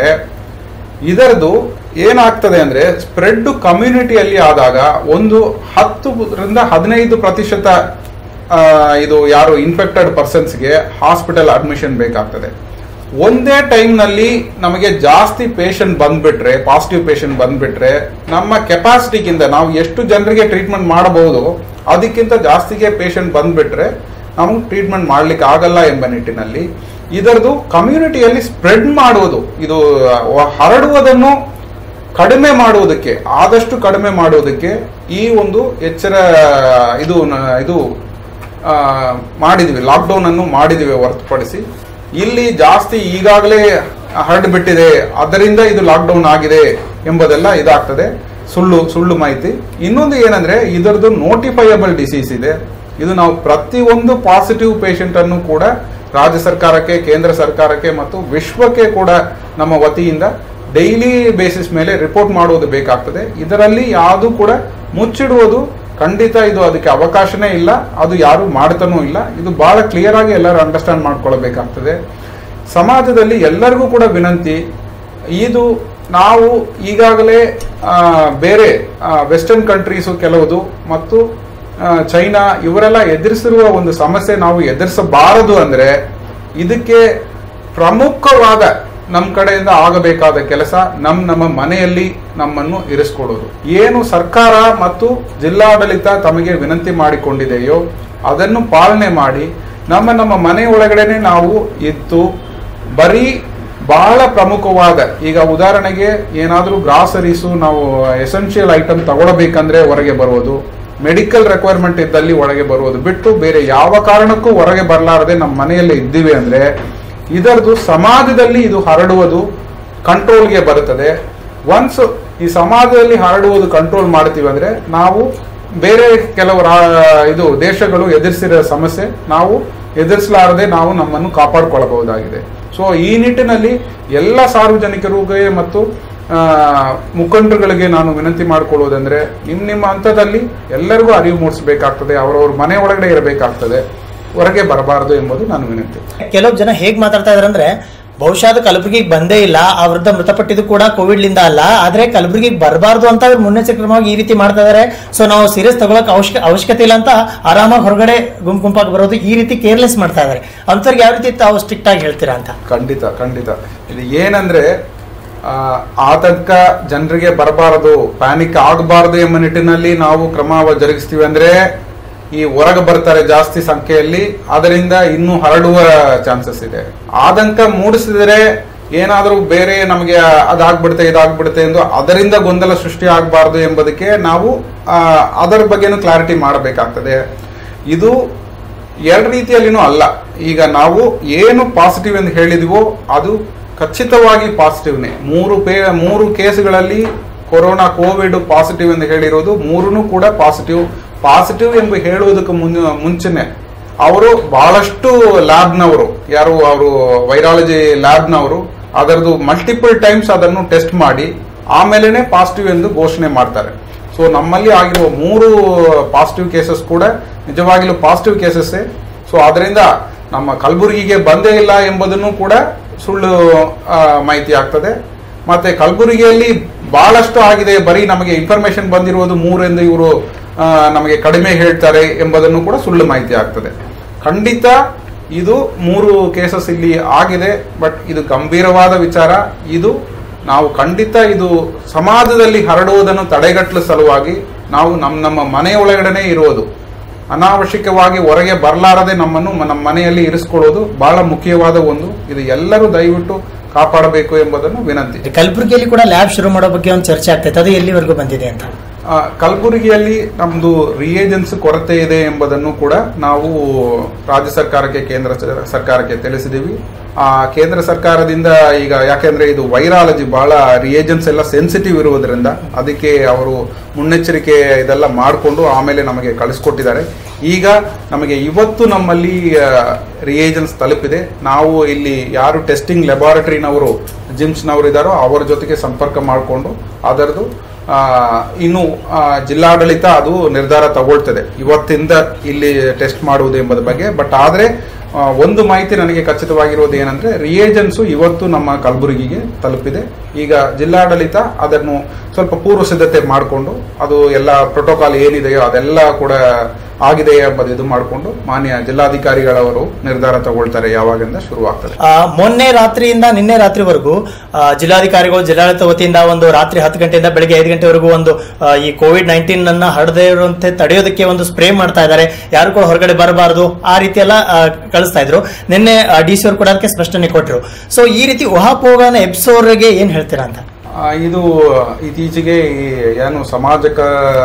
ಇದರದು ಏನಾಗ್ತದೆ ಅಂದ್ರೆ ಸ್ಪ್ರೆಡ್ ಕಮ್ಯುನಿಟಿಯಲ್ಲಿ ಆದಾಗ ಒಂದು ಹತ್ತರಿಂದ ಹದಿನೈದು ಪ್ರತಿಶತ ಆ, ಇದು ಯಾರು ಇನ್ಫೆಕ್ಟೆಡ್ ಪರ್ಸನ್ಸ್ಗೆ ಹಾಸ್ಪಿಟಲ್ ಅಡ್ಮಿಷನ್ ಬೇಕಾಗ್ತದೆ ಒಂದೇ ಟೈಮ್ನಲ್ಲಿ ನಮಗೆ ಜಾಸ್ತಿ ಪೇಷಂಟ್ ಬಂದ್ಬಿಟ್ರೆ ಪಾಸಿಟಿವ್ ಪೇಷಂಟ್ ಬಂದ್ಬಿಟ್ರೆ ನಮ್ಮ ಕೆಪಾಸಿಟಿಗಿಂತ ನಾವು ಎಷ್ಟು ಜನರಿಗೆ ಟ್ರೀಟ್ಮೆಂಟ್ ಮಾಡಬಹುದು ಅದಕ್ಕಿಂತ ಜಾಸ್ತಿಗೆ ಪೇಷಂಟ್ ಬಂದ್ಬಿಟ್ರೆ ನಮಗೆ ಟ್ರೀಟ್ಮೆಂಟ್ ಮಾಡ್ಲಿಕ್ಕೆ ಆಗಲ್ಲ ಎಂಬ ನಿಟ್ಟಿನಲ್ಲಿ ಇದರದು ಕಮ್ಯುನಿಟಿಯಲ್ಲಿ ಸ್ಪ್ರೆಡ್ ಮಾಡುವುದು ಇದು ಅಹ್, ಹರಡುವುದನ್ನು ಕಡಿಮೆ ಮಾಡುವುದಕ್ಕೆ ಆದಷ್ಟು ಕಡಿಮೆ ಮಾಡುವುದಕ್ಕೆ ಈ ಒಂದು ಎಚ್ಚರ ಇದು ನ- ಇದು ಆ, ಮಾಡಿದ್ವಿ ಲಾಕ್ಡೌನ್ ಅನ್ನು ಮಾಡಿದಿವಿ ಹೊರತುಪಡಿಸಿ ಇಲ್ಲಿ ಜಾಸ್ತಿ ಈಗಾಗಲೇ ಹರಡ್ಬಿಟ್ಟಿದೆ ಅದರಿಂದ ಇದು ಲಾಕ್ಡೌನ್ ಆಗಿದೆ ಎಂಬುದೆಲ್ಲ ಇದಾಗ್ತದೆ ಸುಳ್ಳು ಸುಳ್ಳು ಮಾಹಿತಿ ಇನ್ನೊಂದು ಏನಂದ್ರೆ ಇದರದ್ದು ನೋಟಿಫೈಯಬಲ್ ಡಿಸೀಸ್ ಇದೆ ಇದು ನಾವು ಪ್ರತಿಯೊಂದು ಪಾಸಿಟಿವ್ ಪೇಷಂಟ್ ಅನ್ನು ಕೂಡ ರಾಜ್ಯ ಸರ್ಕಾರಕ್ಕೆ ಕೇಂದ್ರ ಸರ್ಕಾರಕ್ಕೆ ಮತ್ತು ವಿಶ್ವಕ್ಕೆ ಕೂಡ ನಮ್ಮ ವತಿಯಿಂದ ಡೈಲಿ ಬೇಸಿಸ್ ಮೇಲೆ ರಿಪೋರ್ಟ್ ಮಾಡುವುದು ಬೇಕಾಗ್ತದೆ ಇದರಲ್ಲಿ ಯಾವುದು ಕೂಡ ಮುಚ್ಚಿಡುವುದು ಖಂಡಿತ ಇದು ಅದಕ್ಕೆ ಅವಕಾಶನೇ ಇಲ್ಲ ಅದು ಯಾರು ಮಾಡ್ತಾನೂ ಇಲ್ಲ ಇದು ಬಹಳ ಕ್ಲಿಯರ್ ಆಗಿ ಎಲ್ಲರೂ ಅಂಡರ್ಸ್ಟ್ಯಾಂಡ್ ಮಾಡ್ಕೊಳ್ಬೇಕಾಗ್ತದೆ ಸಮಾಜದಲ್ಲಿ ಎಲ್ಲರಿಗೂ ಕೂಡ ವಿನಂತಿ ಇದು ನಾವು ಈಗಾಗಲೇ ಆ, ಬೇರೆ ವೆಸ್ಟರ್ನ್ ಕಂಟ್ರೀಸು ಕೆಲವುದು ಮತ್ತು ಆ, ಚೈನಾ ಇವರೆಲ್ಲ ಎದುರಿಸಿರುವ ಒಂದು ಸಮಸ್ಯೆ ನಾವು ಎದುರಿಸಬಾರದು ಅಂದ್ರೆ ಇದಕ್ಕೆ ಪ್ರಮುಖವಾದ ನಮ್ಮ ಕಡೆಯಿಂದ ಆಗಬೇಕಾದ ಕೆಲಸ ನಮ್ ನಮ್ಮ ಮನೆಯಲ್ಲಿ ನಮ್ಮನ್ನು ಇರಿಸ್ಕೊಡೋದು ಏನು ಸರ್ಕಾರ ಮತ್ತು ಜಿಲ್ಲಾಡಳಿತ ತಮಗೆ ವಿನಂತಿ ಮಾಡಿಕೊಂಡಿದೆಯೋ ಅದನ್ನು ಪಾಲನೆ ಮಾಡಿ ನಮ್ಮ ನಮ್ಮ ಮನೆ ಒಳಗಡೆನೆ ನಾವು ಇದ್ದು ಬರೀ ಬಹಳ ಪ್ರಮುಖವಾದ ಈಗ ಉದಾಹರಣೆಗೆ ಏನಾದರೂ ಗ್ರಾಸರೀಸು ನಾವು ಎಸೆನ್ಷಿಯಲ್ ಐಟಮ್ ತಗೊಳ್ಬೇಕಂದ್ರೆ ಹೊರಗೆ ಬರುವುದು ಮೆಡಿಕಲ್ ರಿಕ್ವೈರ್ಮೆಂಟ್ ಇದ್ದಲ್ಲಿ ಒಳಗೆ ಬರುವುದು ಬಿಟ್ಟು ಬೇರೆ ಯಾವ ಕಾರಣಕ್ಕೂ ಹೊರಗೆ ಬರಲಾರದೆ ನಮ್ಮ ಮನೆಯಲ್ಲೇ ಇದ್ದೀವಿ ಅಂದ್ರೆ ಇದರದು ಸಮಾಜದಲ್ಲಿ ಇದು ಹರಡುವುದು ಕಂಟ್ರೋಲ್ಗೆ ಬರುತ್ತದೆ ಒನ್ಸ್ ಈ ಸಮಾಜದಲ್ಲಿ ಹರಡುವುದು ಕಂಟ್ರೋಲ್ ಮಾಡ್ತೀವಿ ಅಂದ್ರೆ ನಾವು ಬೇರೆ ಕೆಲವು ರಾ- ಇದು ದೇಶಗಳು ಎದುರಿಸಿರೋ ಸಮಸ್ಯೆ ನಾವು ಎದುರಿಸಲಾರದೆ ನಾವು ನಮ್ಮನ್ನು ಕಾಪಾಡಿಕೊಳ್ಳಬಹುದಾಗಿದೆ ಸೊ ಈ ನಿಟ್ಟಿನಲ್ಲಿ ಎಲ್ಲ ಸಾರ್ವಜನಿಕರಿಗೆ ಮತ್ತು ಆ, ಮುಖಂಡರುಗಳಿಗೆ ನಾನು ವಿನಂತಿ ಮಾಡಿಕೊಳ್ಳುವುದಂದ್ರೆ ನಿಮ್ಮ ನಿಮ್ಮ ಹಂತದಲ್ಲಿ ಎಲ್ಲರಿಗೂ ಅರಿವು ಮೂಡಿಸಬೇಕಾಗ್ತದೆ ಅವರವ್ರ ಮನೆ ಒಳಗಡೆ ಇರಬೇಕಾಗ್ತದೆ ಹೊರಗೆ ಬರಬಾರದು ಎಂಬುದು ನಾನು ವಿನಂತಿ
ಕೆಲವು ಜನ ಹೇಗ್ ಮಾತಾಡ್ತಾ ಇದಾರೆ ಅಂದ್ರೆ ಬಹುಶಃ ಅದು ಕಲಬುರಗಿಗೆ ಬಂದೇ ಇಲ್ಲ ಆ ವೃದ್ಧ ಮೃತಪಟ್ಟಿದ್ದು ಕೂಡ ಕೋವಿಡ್ ಲಿಂದ ಅಲ್ಲ ಆದ್ರೆ ಕಲಬುರಗಿಗೆ ಬರಬಾರ್ದು ಅಂತ ಅವ್ರು ಮುನ್ನೆಚ್ಚರಿಕೆ ಕ್ರಮವಾಗಿ ಈ ರೀತಿ ಮಾಡ್ತಾ ಇದಾರೆ ಸೊ ನಾವು ಸೀರಿಯಸ್ ತಗೊಳಕ್ ಅವಶ್ಯಕ ಅವಶ್ಯಕತೆ ಇಲ್ಲ ಅಂತ ಆರಾಮಾಗಿ ಹೊರಗಡೆ ಗುಂಪು ಗುಂಪಾಗಿ ಬರೋದು ಈ ರೀತಿ ಕೇರ್ಲೆಸ್ ಮಾಡ್ತಾ ಇದಾರೆ ಅಂಥವ್ರಿಗೆ ಯಾವ ರೀತಿ ತಾವು ಸ್ಟ್ರಿಕ್ಟ್ ಆಗಿ ಹೇಳ್ತೀರಾ ಅಂತ
ಖಂಡಿತ ಖಂಡಿತ ಇದು ಏನಂದ್ರೆ ಆ, ಆತಂಕ ಜನರಿಗೆ ಬರಬಾರದು ಪ್ಯಾನಿಕ್ ಆಗಬಾರದು ಎಂಬ ನಿಟ್ಟಿನಲ್ಲಿ ನಾವು ಕ್ರಮ ಜರುಗಿಸ್ತೀವಿ ಅಂದ್ರೆ ಈ ಹೊರಗೆ ಬರ್ತಾರೆ ಜಾಸ್ತಿ ಸಂಖ್ಯೆಯಲ್ಲಿ ಅದರಿಂದ ಇನ್ನೂ ಹರಡುವ ಚಾನ್ಸಸ್ ಇದೆ ಆತಂಕ ಮೂಡಿಸಿದರೆ ಏನಾದರೂ ಬೇರೆ ನಮಗೆ ಅದಾಗ್ಬಿಡುತ್ತೆ ಇದಾಗ್ಬಿಡುತ್ತೆ ಎಂದು ಅದರಿಂದ ಗೊಂದಲ ಸೃಷ್ಟಿ ಆಗಬಾರ್ದು ಎಂಬುದಕ್ಕೆ ನಾವು ಆ, ಅದರ ಬಗ್ಗೆನೂ ಕ್ಲಾರಿಟಿ ಮಾಡಬೇಕಾಗ್ತದೆ ಇದು ಎರಡು ರೀತಿಯಲ್ಲಿನೂ ಅಲ್ಲ ಈಗ ನಾವು ಏನು ಪಾಸಿಟಿವ್ ಎಂದು ಹೇಳಿದೀವೋ ಅದು ಖಚಿತವಾಗಿ ಪಾಸಿಟಿವ್ನೇ ಮೂರು ಪೇ ಮೂರು ಕೇಸ್ಗಳಲ್ಲಿ ಕೊರೋನಾ ಕೋವಿಡ್ ಪಾಸಿಟಿವ್ ಎಂದು ಹೇಳಿರೋದು ಮೂರೂ ಕೂಡ ಪಾಸಿಟಿವ್ ಪಾಸಿಟಿವ್ ಎಂದು ಹೇಳುವುದಕ್ಕೆ ಮುನ್ನ ಮುಂಚೆನೆ ಅವರು ಬಹಳಷ್ಟು ಲ್ಯಾಬ್ನವರು ಯಾರು ಅವರು ವೈರಾಲಜಿ ಲ್ಯಾಬ್ನವರು ಅದರದ್ದು ಮಲ್ಟಿಪಲ್ ಟೈಮ್ಸ್ ಅದನ್ನು ಟೆಸ್ಟ್ ಮಾಡಿ ಆಮೇಲೆನೆ ಪಾಸಿಟಿವ್ ಎಂದು ಘೋಷಣೆ ಮಾಡ್ತಾರೆ ಸೊ ನಮ್ಮಲ್ಲಿ ಆಗಿರುವ ಮೂರು ಪಾಸಿಟಿವ್ ಕೇಸಸ್ ಕೂಡ ನಿಜವಾಗಿಲೂ ಪಾಸಿಟಿವ್ ಕೇಸಸ್ಸೇ ಸೊ ಅದರಿಂದ ನಮ್ಮ ಕಲಬುರಗಿಗೆ ಬಂದೇ ಇಲ್ಲ ಎಂಬುದನ್ನು ಕೂಡ ಸುಳ್ಳು ಆ, ಮಾಹಿತಿ ಆಗ್ತದೆ ಮತ್ತೆ ಕಲಬುರಗಿಯಲ್ಲಿ ಬಹಳಷ್ಟು ಆಗಿದೆ ಬರೀ ನಮಗೆ ಇನ್ಫಾರ್ಮೇಶನ್ ಬಂದಿರುವುದು ಮೂರೆಂದು ಇವರು ಆ, ನಮಗೆ ಕಡಿಮೆ ಹೇಳ್ತಾರೆ ಎಂಬುದನ್ನು ಕೂಡ ಸುಳ್ಳು ಮಾಹಿತಿ ಆಗ್ತದೆ ಖಂಡಿತ ಇದು ಮೂರು ಕೇಸಸ್ ಇಲ್ಲಿ ಆಗಿದೆ ಬಟ್ ಇದು ಗಂಭೀರವಾದ ವಿಚಾರ ಇದು ನಾವು ಖಂಡಿತ ಇದು ಸಮಾಜದಲ್ಲಿ ಹರಡುವುದನ್ನು ತಡೆಗಟ್ಟಲು ಸಲುವಾಗಿ ನಾವು ನಮ್ಮ ನಮ್ಮ ಮನೆಯೊಳಗಡೆನೆ ಇರುವುದು ಅನಾವಶ್ಯಕವಾಗಿ ಹೊರಗೆ ಬರಲಾರದೆ ನಮ್ಮನ್ನು ಮ- ನಮ್ಮ ಮನೆಯಲ್ಲಿ ಇರಿಸ್ಕೊಳ್ಳೋದು ಬಹಳ ಮುಖ್ಯವಾದ ಒಂದು ಇದು ಎಲ್ಲರೂ ದಯವಿಟ್ಟು ಕಾಪಾಡಬೇಕು ಎಂಬುದನ್ನು ವಿನಂತಿ
ಕಲಬುರಗಿಯಲ್ಲಿ ಕೂಡ ಲ್ಯಾಬ್ ಶುರು ಮಾಡೋ ಬಗ್ಗೆ ಒಂದು ಚರ್ಚೆ ಆಗ್ತೈತೆ ಅದು ಎಲ್ಲಿವರೆಗೂ ಬಂದಿದೆ ಅಂತ
ಆ, ಕಲಬುರಗಿಯಲ್ಲಿ ನಮ್ದು ರಿಯೇಜೆನ್ಸ್ ಕೊರತೆ ಇದೆ ಎಂಬುದನ್ನು ಕೂಡ ನಾವು ರಾಜ್ಯ ಸರ್ಕಾರಕ್ಕೆ ಕೇಂದ್ರ ಸ- ಸರ್ಕಾರಕ್ಕೆ ತಿಳಿಸಿದ್ದೀವಿ ಆ ಕೇಂದ್ರ ಸರ್ಕಾರದಿಂದ ಈಗ ಯಾಕೆಂದ್ರೆ ಇದು ವೈರಾಲಜಿ ಬಹಳ ರಿಯೇಜೆನ್ಸ್ ಎಲ್ಲ ಸೆನ್ಸಿಟಿವ್ ಇರುವುದರಿಂದ ಅದಕ್ಕೆ ಅವರು ಮುನ್ನೆಚ್ಚರಿಕೆ ಇದೆಲ್ಲ ಮಾಡಿಕೊಂಡು ಆಮೇಲೆ ನಮಗೆ ಕಳಿಸ್ಕೊಟ್ಟಿದ್ದಾರೆ ಈಗ ನಮಗೆ ಇವತ್ತು ನಮ್ಮಲ್ಲಿ ರಿಯೇಜೆನ್ಸ್ ತಲುಪಿದೆ ನಾವು ಇಲ್ಲಿ ಯಾರು ಟೆಸ್ಟಿಂಗ್ ಲೆಬಾರೆಟರಿನವರು ಜಿಮ್ಸ್ನವರು ಇದ್ದಾರೋ ಅವರ ಜೊತೆಗೆ ಸಂಪರ್ಕ ಮಾಡಿಕೊಂಡು ಅದರದ್ದು ಆ, ಇನ್ನು ಆ, ಜಿಲ್ಲಾಡಳಿತ ಅದು ನಿರ್ಧಾರ ತಗೊಳ್ತದೆ ಇವತ್ತಿಂದ ಇಲ್ಲಿ ಟೆಸ್ಟ್ ಮಾಡುವುದು ಎಂಬುದ ಬಗ್ಗೆ ಬಟ್ ಆದರೆ ಆ, ಒಂದು ಮಾಹಿತಿ ನನಗೆ ಖಚಿತವಾಗಿರೋದು ಏನಂದ್ರೆ ರಿಯೇಜನ್ಸು ಇವತ್ತು ನಮ್ಮ ಕಲಬುರಗಿಗೆ ತಲುಪಿದೆ ಈಗ ಜಿಲ್ಲಾಡಳಿತ ಅದನ್ನು ಸ್ವಲ್ಪ ಪೂರ್ವ ಸಿದ್ಧತೆ ಮಾಡಿಕೊಂಡು ಅದು ಎಲ್ಲ ಪ್ರೋಟೋಕಾಲ್ ಏನಿದೆಯೋ ಅದೆಲ್ಲ ಕೂಡ ಆಗಿದೆ ಎಂಬುದು ಇದು ಮಾಡಿಕೊಂಡು ಮಾನ್ಯ ಜಿಲ್ಲಾಧಿಕಾರಿಗಳವರು ನಿರ್ಧಾರ ತಗೊಳ್ತಾರೆ ಯಾವಾಗಿಂದ ಶುರುವಾಗ್ತದೆ
ಆ, ಮೊನ್ನೆ ರಾತ್ರಿಯಿಂದ ನಿನ್ನೆ ರಾತ್ರಿವರೆಗೂ ಆ, ಜಿಲ್ಲಾಧಿಕಾರಿಗಳು ಜಿಲ್ಲಾಡಳಿತ ವತಿಯಿಂದ ಒಂದು ರಾತ್ರಿ ಹತ್ತು ಗಂಟೆಯಿಂದ ಬೆಳಗ್ಗೆ ಐದು ಗಂಟೆವರೆಗೂ ಒಂದು ಆ, ಈ ಕೋವಿಡ್ ನೈನ್ಟೀನ್ ಅನ್ನ ಹರಡದೇ ಇರುವಂತೆ ತಡೆಯೋದಕ್ಕೆ ಒಂದು ಸ್ಪ್ರೇ ಮಾಡ್ತಾ ಇದ್ದಾರೆ ಯಾರು ಕೂಡ ಹೊರಗಡೆ ಬರಬಾರದು ಆ ರೀತಿ ಎಲ್ಲ ಆ, ಕಳಿಸ್ತಾ ಇದ್ರು ನಿನ್ನೆ ಡಿ ಸಿ ಅವರು ಕೂಡ ಅದಕ್ಕೆ ಸ್ಪಷ್ಟನೆ ಕೊಟ್ಟರು ಸೊ ಈ ರೀತಿ ಉಹಾಪೋಗನ ಎಬ್ಸೋರ್ಗೆ ಏನ್ ಹೇಳ್ತೀರಾ ಅಂತ
ಆ, ಇದು ಇತ್ತೀಚೆಗೆ ಈ ಏನು ಸಾಮಾಜಿಕ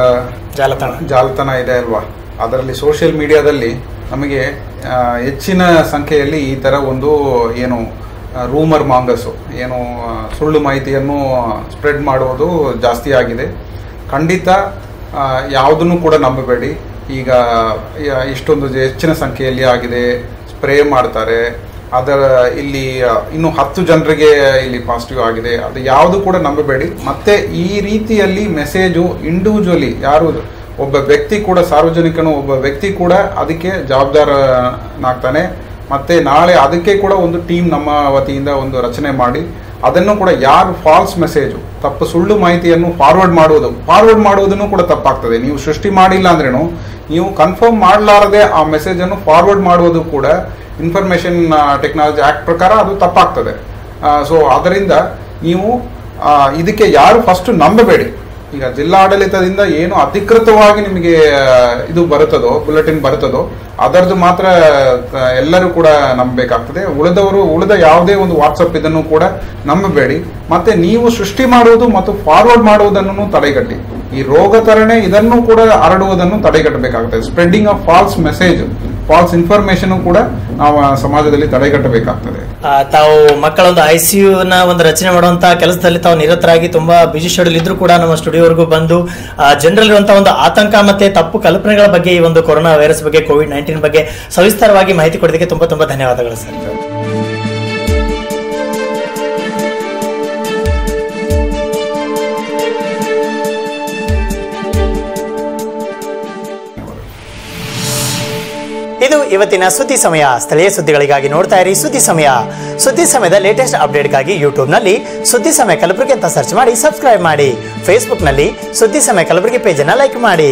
ಜಾಲತಾಣ
ಜಾಲತಾಣ ಇದೆ ಅಲ್ವಾ ಅದರಲ್ಲಿ ಸೋಷಿಯಲ್ ಮೀಡಿಯಾದಲ್ಲಿ ನಮಗೆ ಆ, ಹೆಚ್ಚಿನ ಸಂಖ್ಯೆಯಲ್ಲಿ ಈ ಥರ ಒಂದು ಏನು ರೂಮರ್ ಮಾಂಗಸು ಏನು ಆ, ಸುಳ್ಳು ಮಾಹಿತಿಯನ್ನು ಸ್ಪ್ರೆಡ್ ಮಾಡುವುದು ಜಾಸ್ತಿ ಆಗಿದೆ ಖಂಡಿತ ಯಾವುದನ್ನು ಕೂಡ ನಂಬಬೇಡಿ ಈಗ ಯ- ಇಷ್ಟೊಂದು ಹೆಚ್ಚಿನ ಸಂಖ್ಯೆಯಲ್ಲಿ ಆಗಿದೆ ಸ್ಪ್ರೇ ಮಾಡ್ತಾರೆ ಅದರ ಇಲ್ಲಿ ಆ, ಇನ್ನು ಹತ್ತು ಜನರಿಗೆ ಇಲ್ಲಿ ಪಾಸಿಟಿವ್ ಆಗಿದೆ ಅದು ಯಾವುದು ಕೂಡ ನಂಬಬೇಡಿ ಮತ್ತೆ ಈ ರೀತಿಯಲ್ಲಿ ಮೆಸೇಜು ಇಂಡಿವಿಜುವಲಿ ಯಾರು ಒಬ್ಬ ವ್ಯಕ್ತಿ ಕೂಡ ಸಾರ್ವಜನಿಕನು ಒಬ್ಬ ವ್ಯಕ್ತಿ ಕೂಡ ಅದಕ್ಕೆ ಜವಾಬ್ದಾರನಾಗ್ತಾನೆ ಮತ್ತೆ ನಾಳೆ ಅದಕ್ಕೆ ಕೂಡ ಒಂದು ಟೀಮ್ ನಮ್ಮ ವತಿಯಿಂದ ಒಂದು ರಚನೆ ಮಾಡಿ ಅದನ್ನು ಕೂಡ ಯಾರು ಫಾಲ್ಸ್ ಮೆಸೇಜು ತಪ್ಪು ಸುಳ್ಳು ಮಾಹಿತಿಯನ್ನು ಫಾರ್ವರ್ಡ್ ಮಾಡುವುದು ಫಾರ್ವರ್ಡ್ ಮಾಡುವುದನ್ನು ಕೂಡ ತಪ್ಪಾಗ್ತದೆ ನೀವು ಸೃಷ್ಟಿ ಮಾಡಿಲ್ಲ ಅಂದ್ರೇನು ನೀವು ಕನ್ಫರ್ಮ್ ಮಾಡಲಾರದೆ ಆ ಮೆಸೇಜ್ ಅನ್ನು ಫಾರ್ವರ್ಡ್ ಮಾಡುವುದು ಕೂಡ ಇನ್ಫಾರ್ಮೇಶನ್ ಟೆಕ್ನಾಲಜಿ ಆಕ್ಟ್ ಪ್ರಕಾರ ಅದು ತಪ್ಪಾಗ್ತದೆ ಸೊ ಅದರಿಂದ ನೀವು ಆ, ಇದಕ್ಕೆ ಯಾರು ಫಸ್ಟ್ ನಂಬಬೇಡಿ ಈಗ ಜಿಲ್ಲಾಡಳಿತದಿಂದ ಏನು ಅಧಿಕೃತವಾಗಿ ನಿಮಗೆ ಆ, ಇದು ಬರುತ್ತದೋ ಬುಲೆಟಿನ್ ಬರುತ್ತದೋ ಅದರದ್ದು ಮಾತ್ರ ಆ, ಎಲ್ಲರೂ ಕೂಡ ನಂಬಬೇಕಾಗ್ತದೆ ಉಳಿದವರು ಉಳಿದ ಯಾವುದೇ ಒಂದು ವಾಟ್ಸಪ್ ಇದನ್ನು ಕೂಡ ನಂಬಬೇಡಿ ಮತ್ತೆ ನೀವು ಸೃಷ್ಟಿ ಮಾಡುವುದು ಮತ್ತು ಫಾರ್ವರ್ಡ್ ಮಾಡುವುದನ್ನು ತಡೆಗಟ್ಟಿ ಈ ರೋಗ ತರಣೆ ಇದನ್ನು ಕೂಡ ಹರಡುವುದನ್ನು ತಡೆಗಟ್ಟಬೇಕಾಗ್ತದೆ spreading of false message false information ಕೂಡ ನಾವು ಆ ಸಮಾಜದಲ್ಲಿ ತಡೆಗಟ್ಟಬೇಕಾಗ್ತದೆ
ಆ, ತಾವು ಮಕ್ಕಳ ಒಂದು ಐ ಸಿ ನ ಒಂದು ರಚನೆ ಮಾಡುವಂತ ಕೆಲಸದಲ್ಲಿ ತಾವು ನಿರತರಾಗಿ ತುಂಬಾ ಬಿಜಿ ಶೆಡ್ಯೂಲ್ ಇದ್ರೂ ಕೂಡ ನಮ್ಮ ಸ್ಟುಡಿಯೋವರೆಗೂ ಬಂದು ಜನರಲ್ಲಿರುವಂತಹ ಒಂದು ಆತಂಕ ಮತ್ತೆ ತಪ್ಪು ಕಲ್ಪನೆಗಳ ಬಗ್ಗೆ ಈ ಒಂದು ಕೊರೋನಾ ವೈರಸ್ ಬಗ್ಗೆ ಕೋವಿಡ್ ನೈನ್ಟೀನ್ ಬಗ್ಗೆ ಸವಿಸ್ತಾರವಾಗಿ ಮಾಹಿತಿ ಕೊಡೋದಕ್ಕೆ ತುಂಬಾ ತುಂಬಾ ಧನ್ಯವಾದಗಳು ಸರ್ ಇದು ಇವತ್ತಿನ ಸುದ್ದಿ ಸಮಯ ಸ್ಥಳೀಯ ಸುದ್ದಿಗಳಿಗಾಗಿ ನೋಡ್ತಾ ಇರಿ ಸುದ್ದಿ ಸಮಯ ಸುದ್ದಿ ಸಮಯದ ಲೇಟೆಸ್ಟ್ ಅಪ್ಡೇಟ್ಗಾಗಿ ಯೂಟ್ಯೂಬ್ನಲ್ಲಿ ಸುದ್ದಿ ಸಮಯ ಕಲಬುರಗಿ ಅಂತ ಸರ್ಚ್ ಮಾಡಿ ಸಬ್ಸ್ಕ್ರೈಬ್ ಮಾಡಿ ಫೇಸ್ಬುಕ್ನಲ್ಲಿ ಸುದ್ದಿ ಸಮಯ ಕಲಬುರಗಿ ಪೇಜನ್ನು ಲೈಕ್ ಮಾಡಿ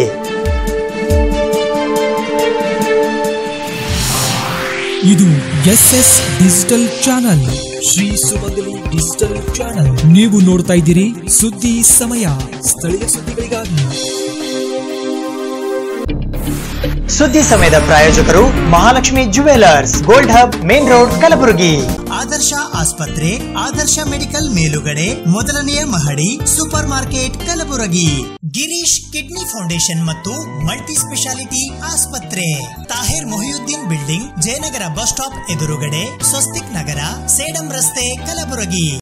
ಇದು S S digital channel Shri Sumangali digital channel ನೀವು ನೋಡ್ತಾ ಇದ್ದೀರಿ ಸುದ್ದಿ ಸಮಯ ಸ್ಥಳೀಯ ಸುದ್ದಿಗಳಿಗಾಗಿ
ಸುದ್ದಿ ಸಮಯದ ಪ್ರಾಯೋಜಕರು Mahalakshmi jewellers gold hub main road Kalaburagi
Adarsh ಆಸ್ಪತ್ರೆ ಆದರ್ಶ ಮೆಡಿಕಲ್ ಮೇಲುಗಡೆ ಮೊದಲನೆಯ ಮಹಡಿ super market Kalaburagi Girish kidney foundation ಮತ್ತು ಮಲ್ಟಿ ಸ್ಪೆಷಾಲಿಟಿ ಆಸ್ಪತ್ರೆ Tahir Mohiuddin building Jayanagar bus stop ಎದುರುಗಡೆ ಸ್ವಸ್ತಿಕ್ ನಗರ ಸೇಡಂ ರಸ್ತೆ ಕಲಬುರಗಿ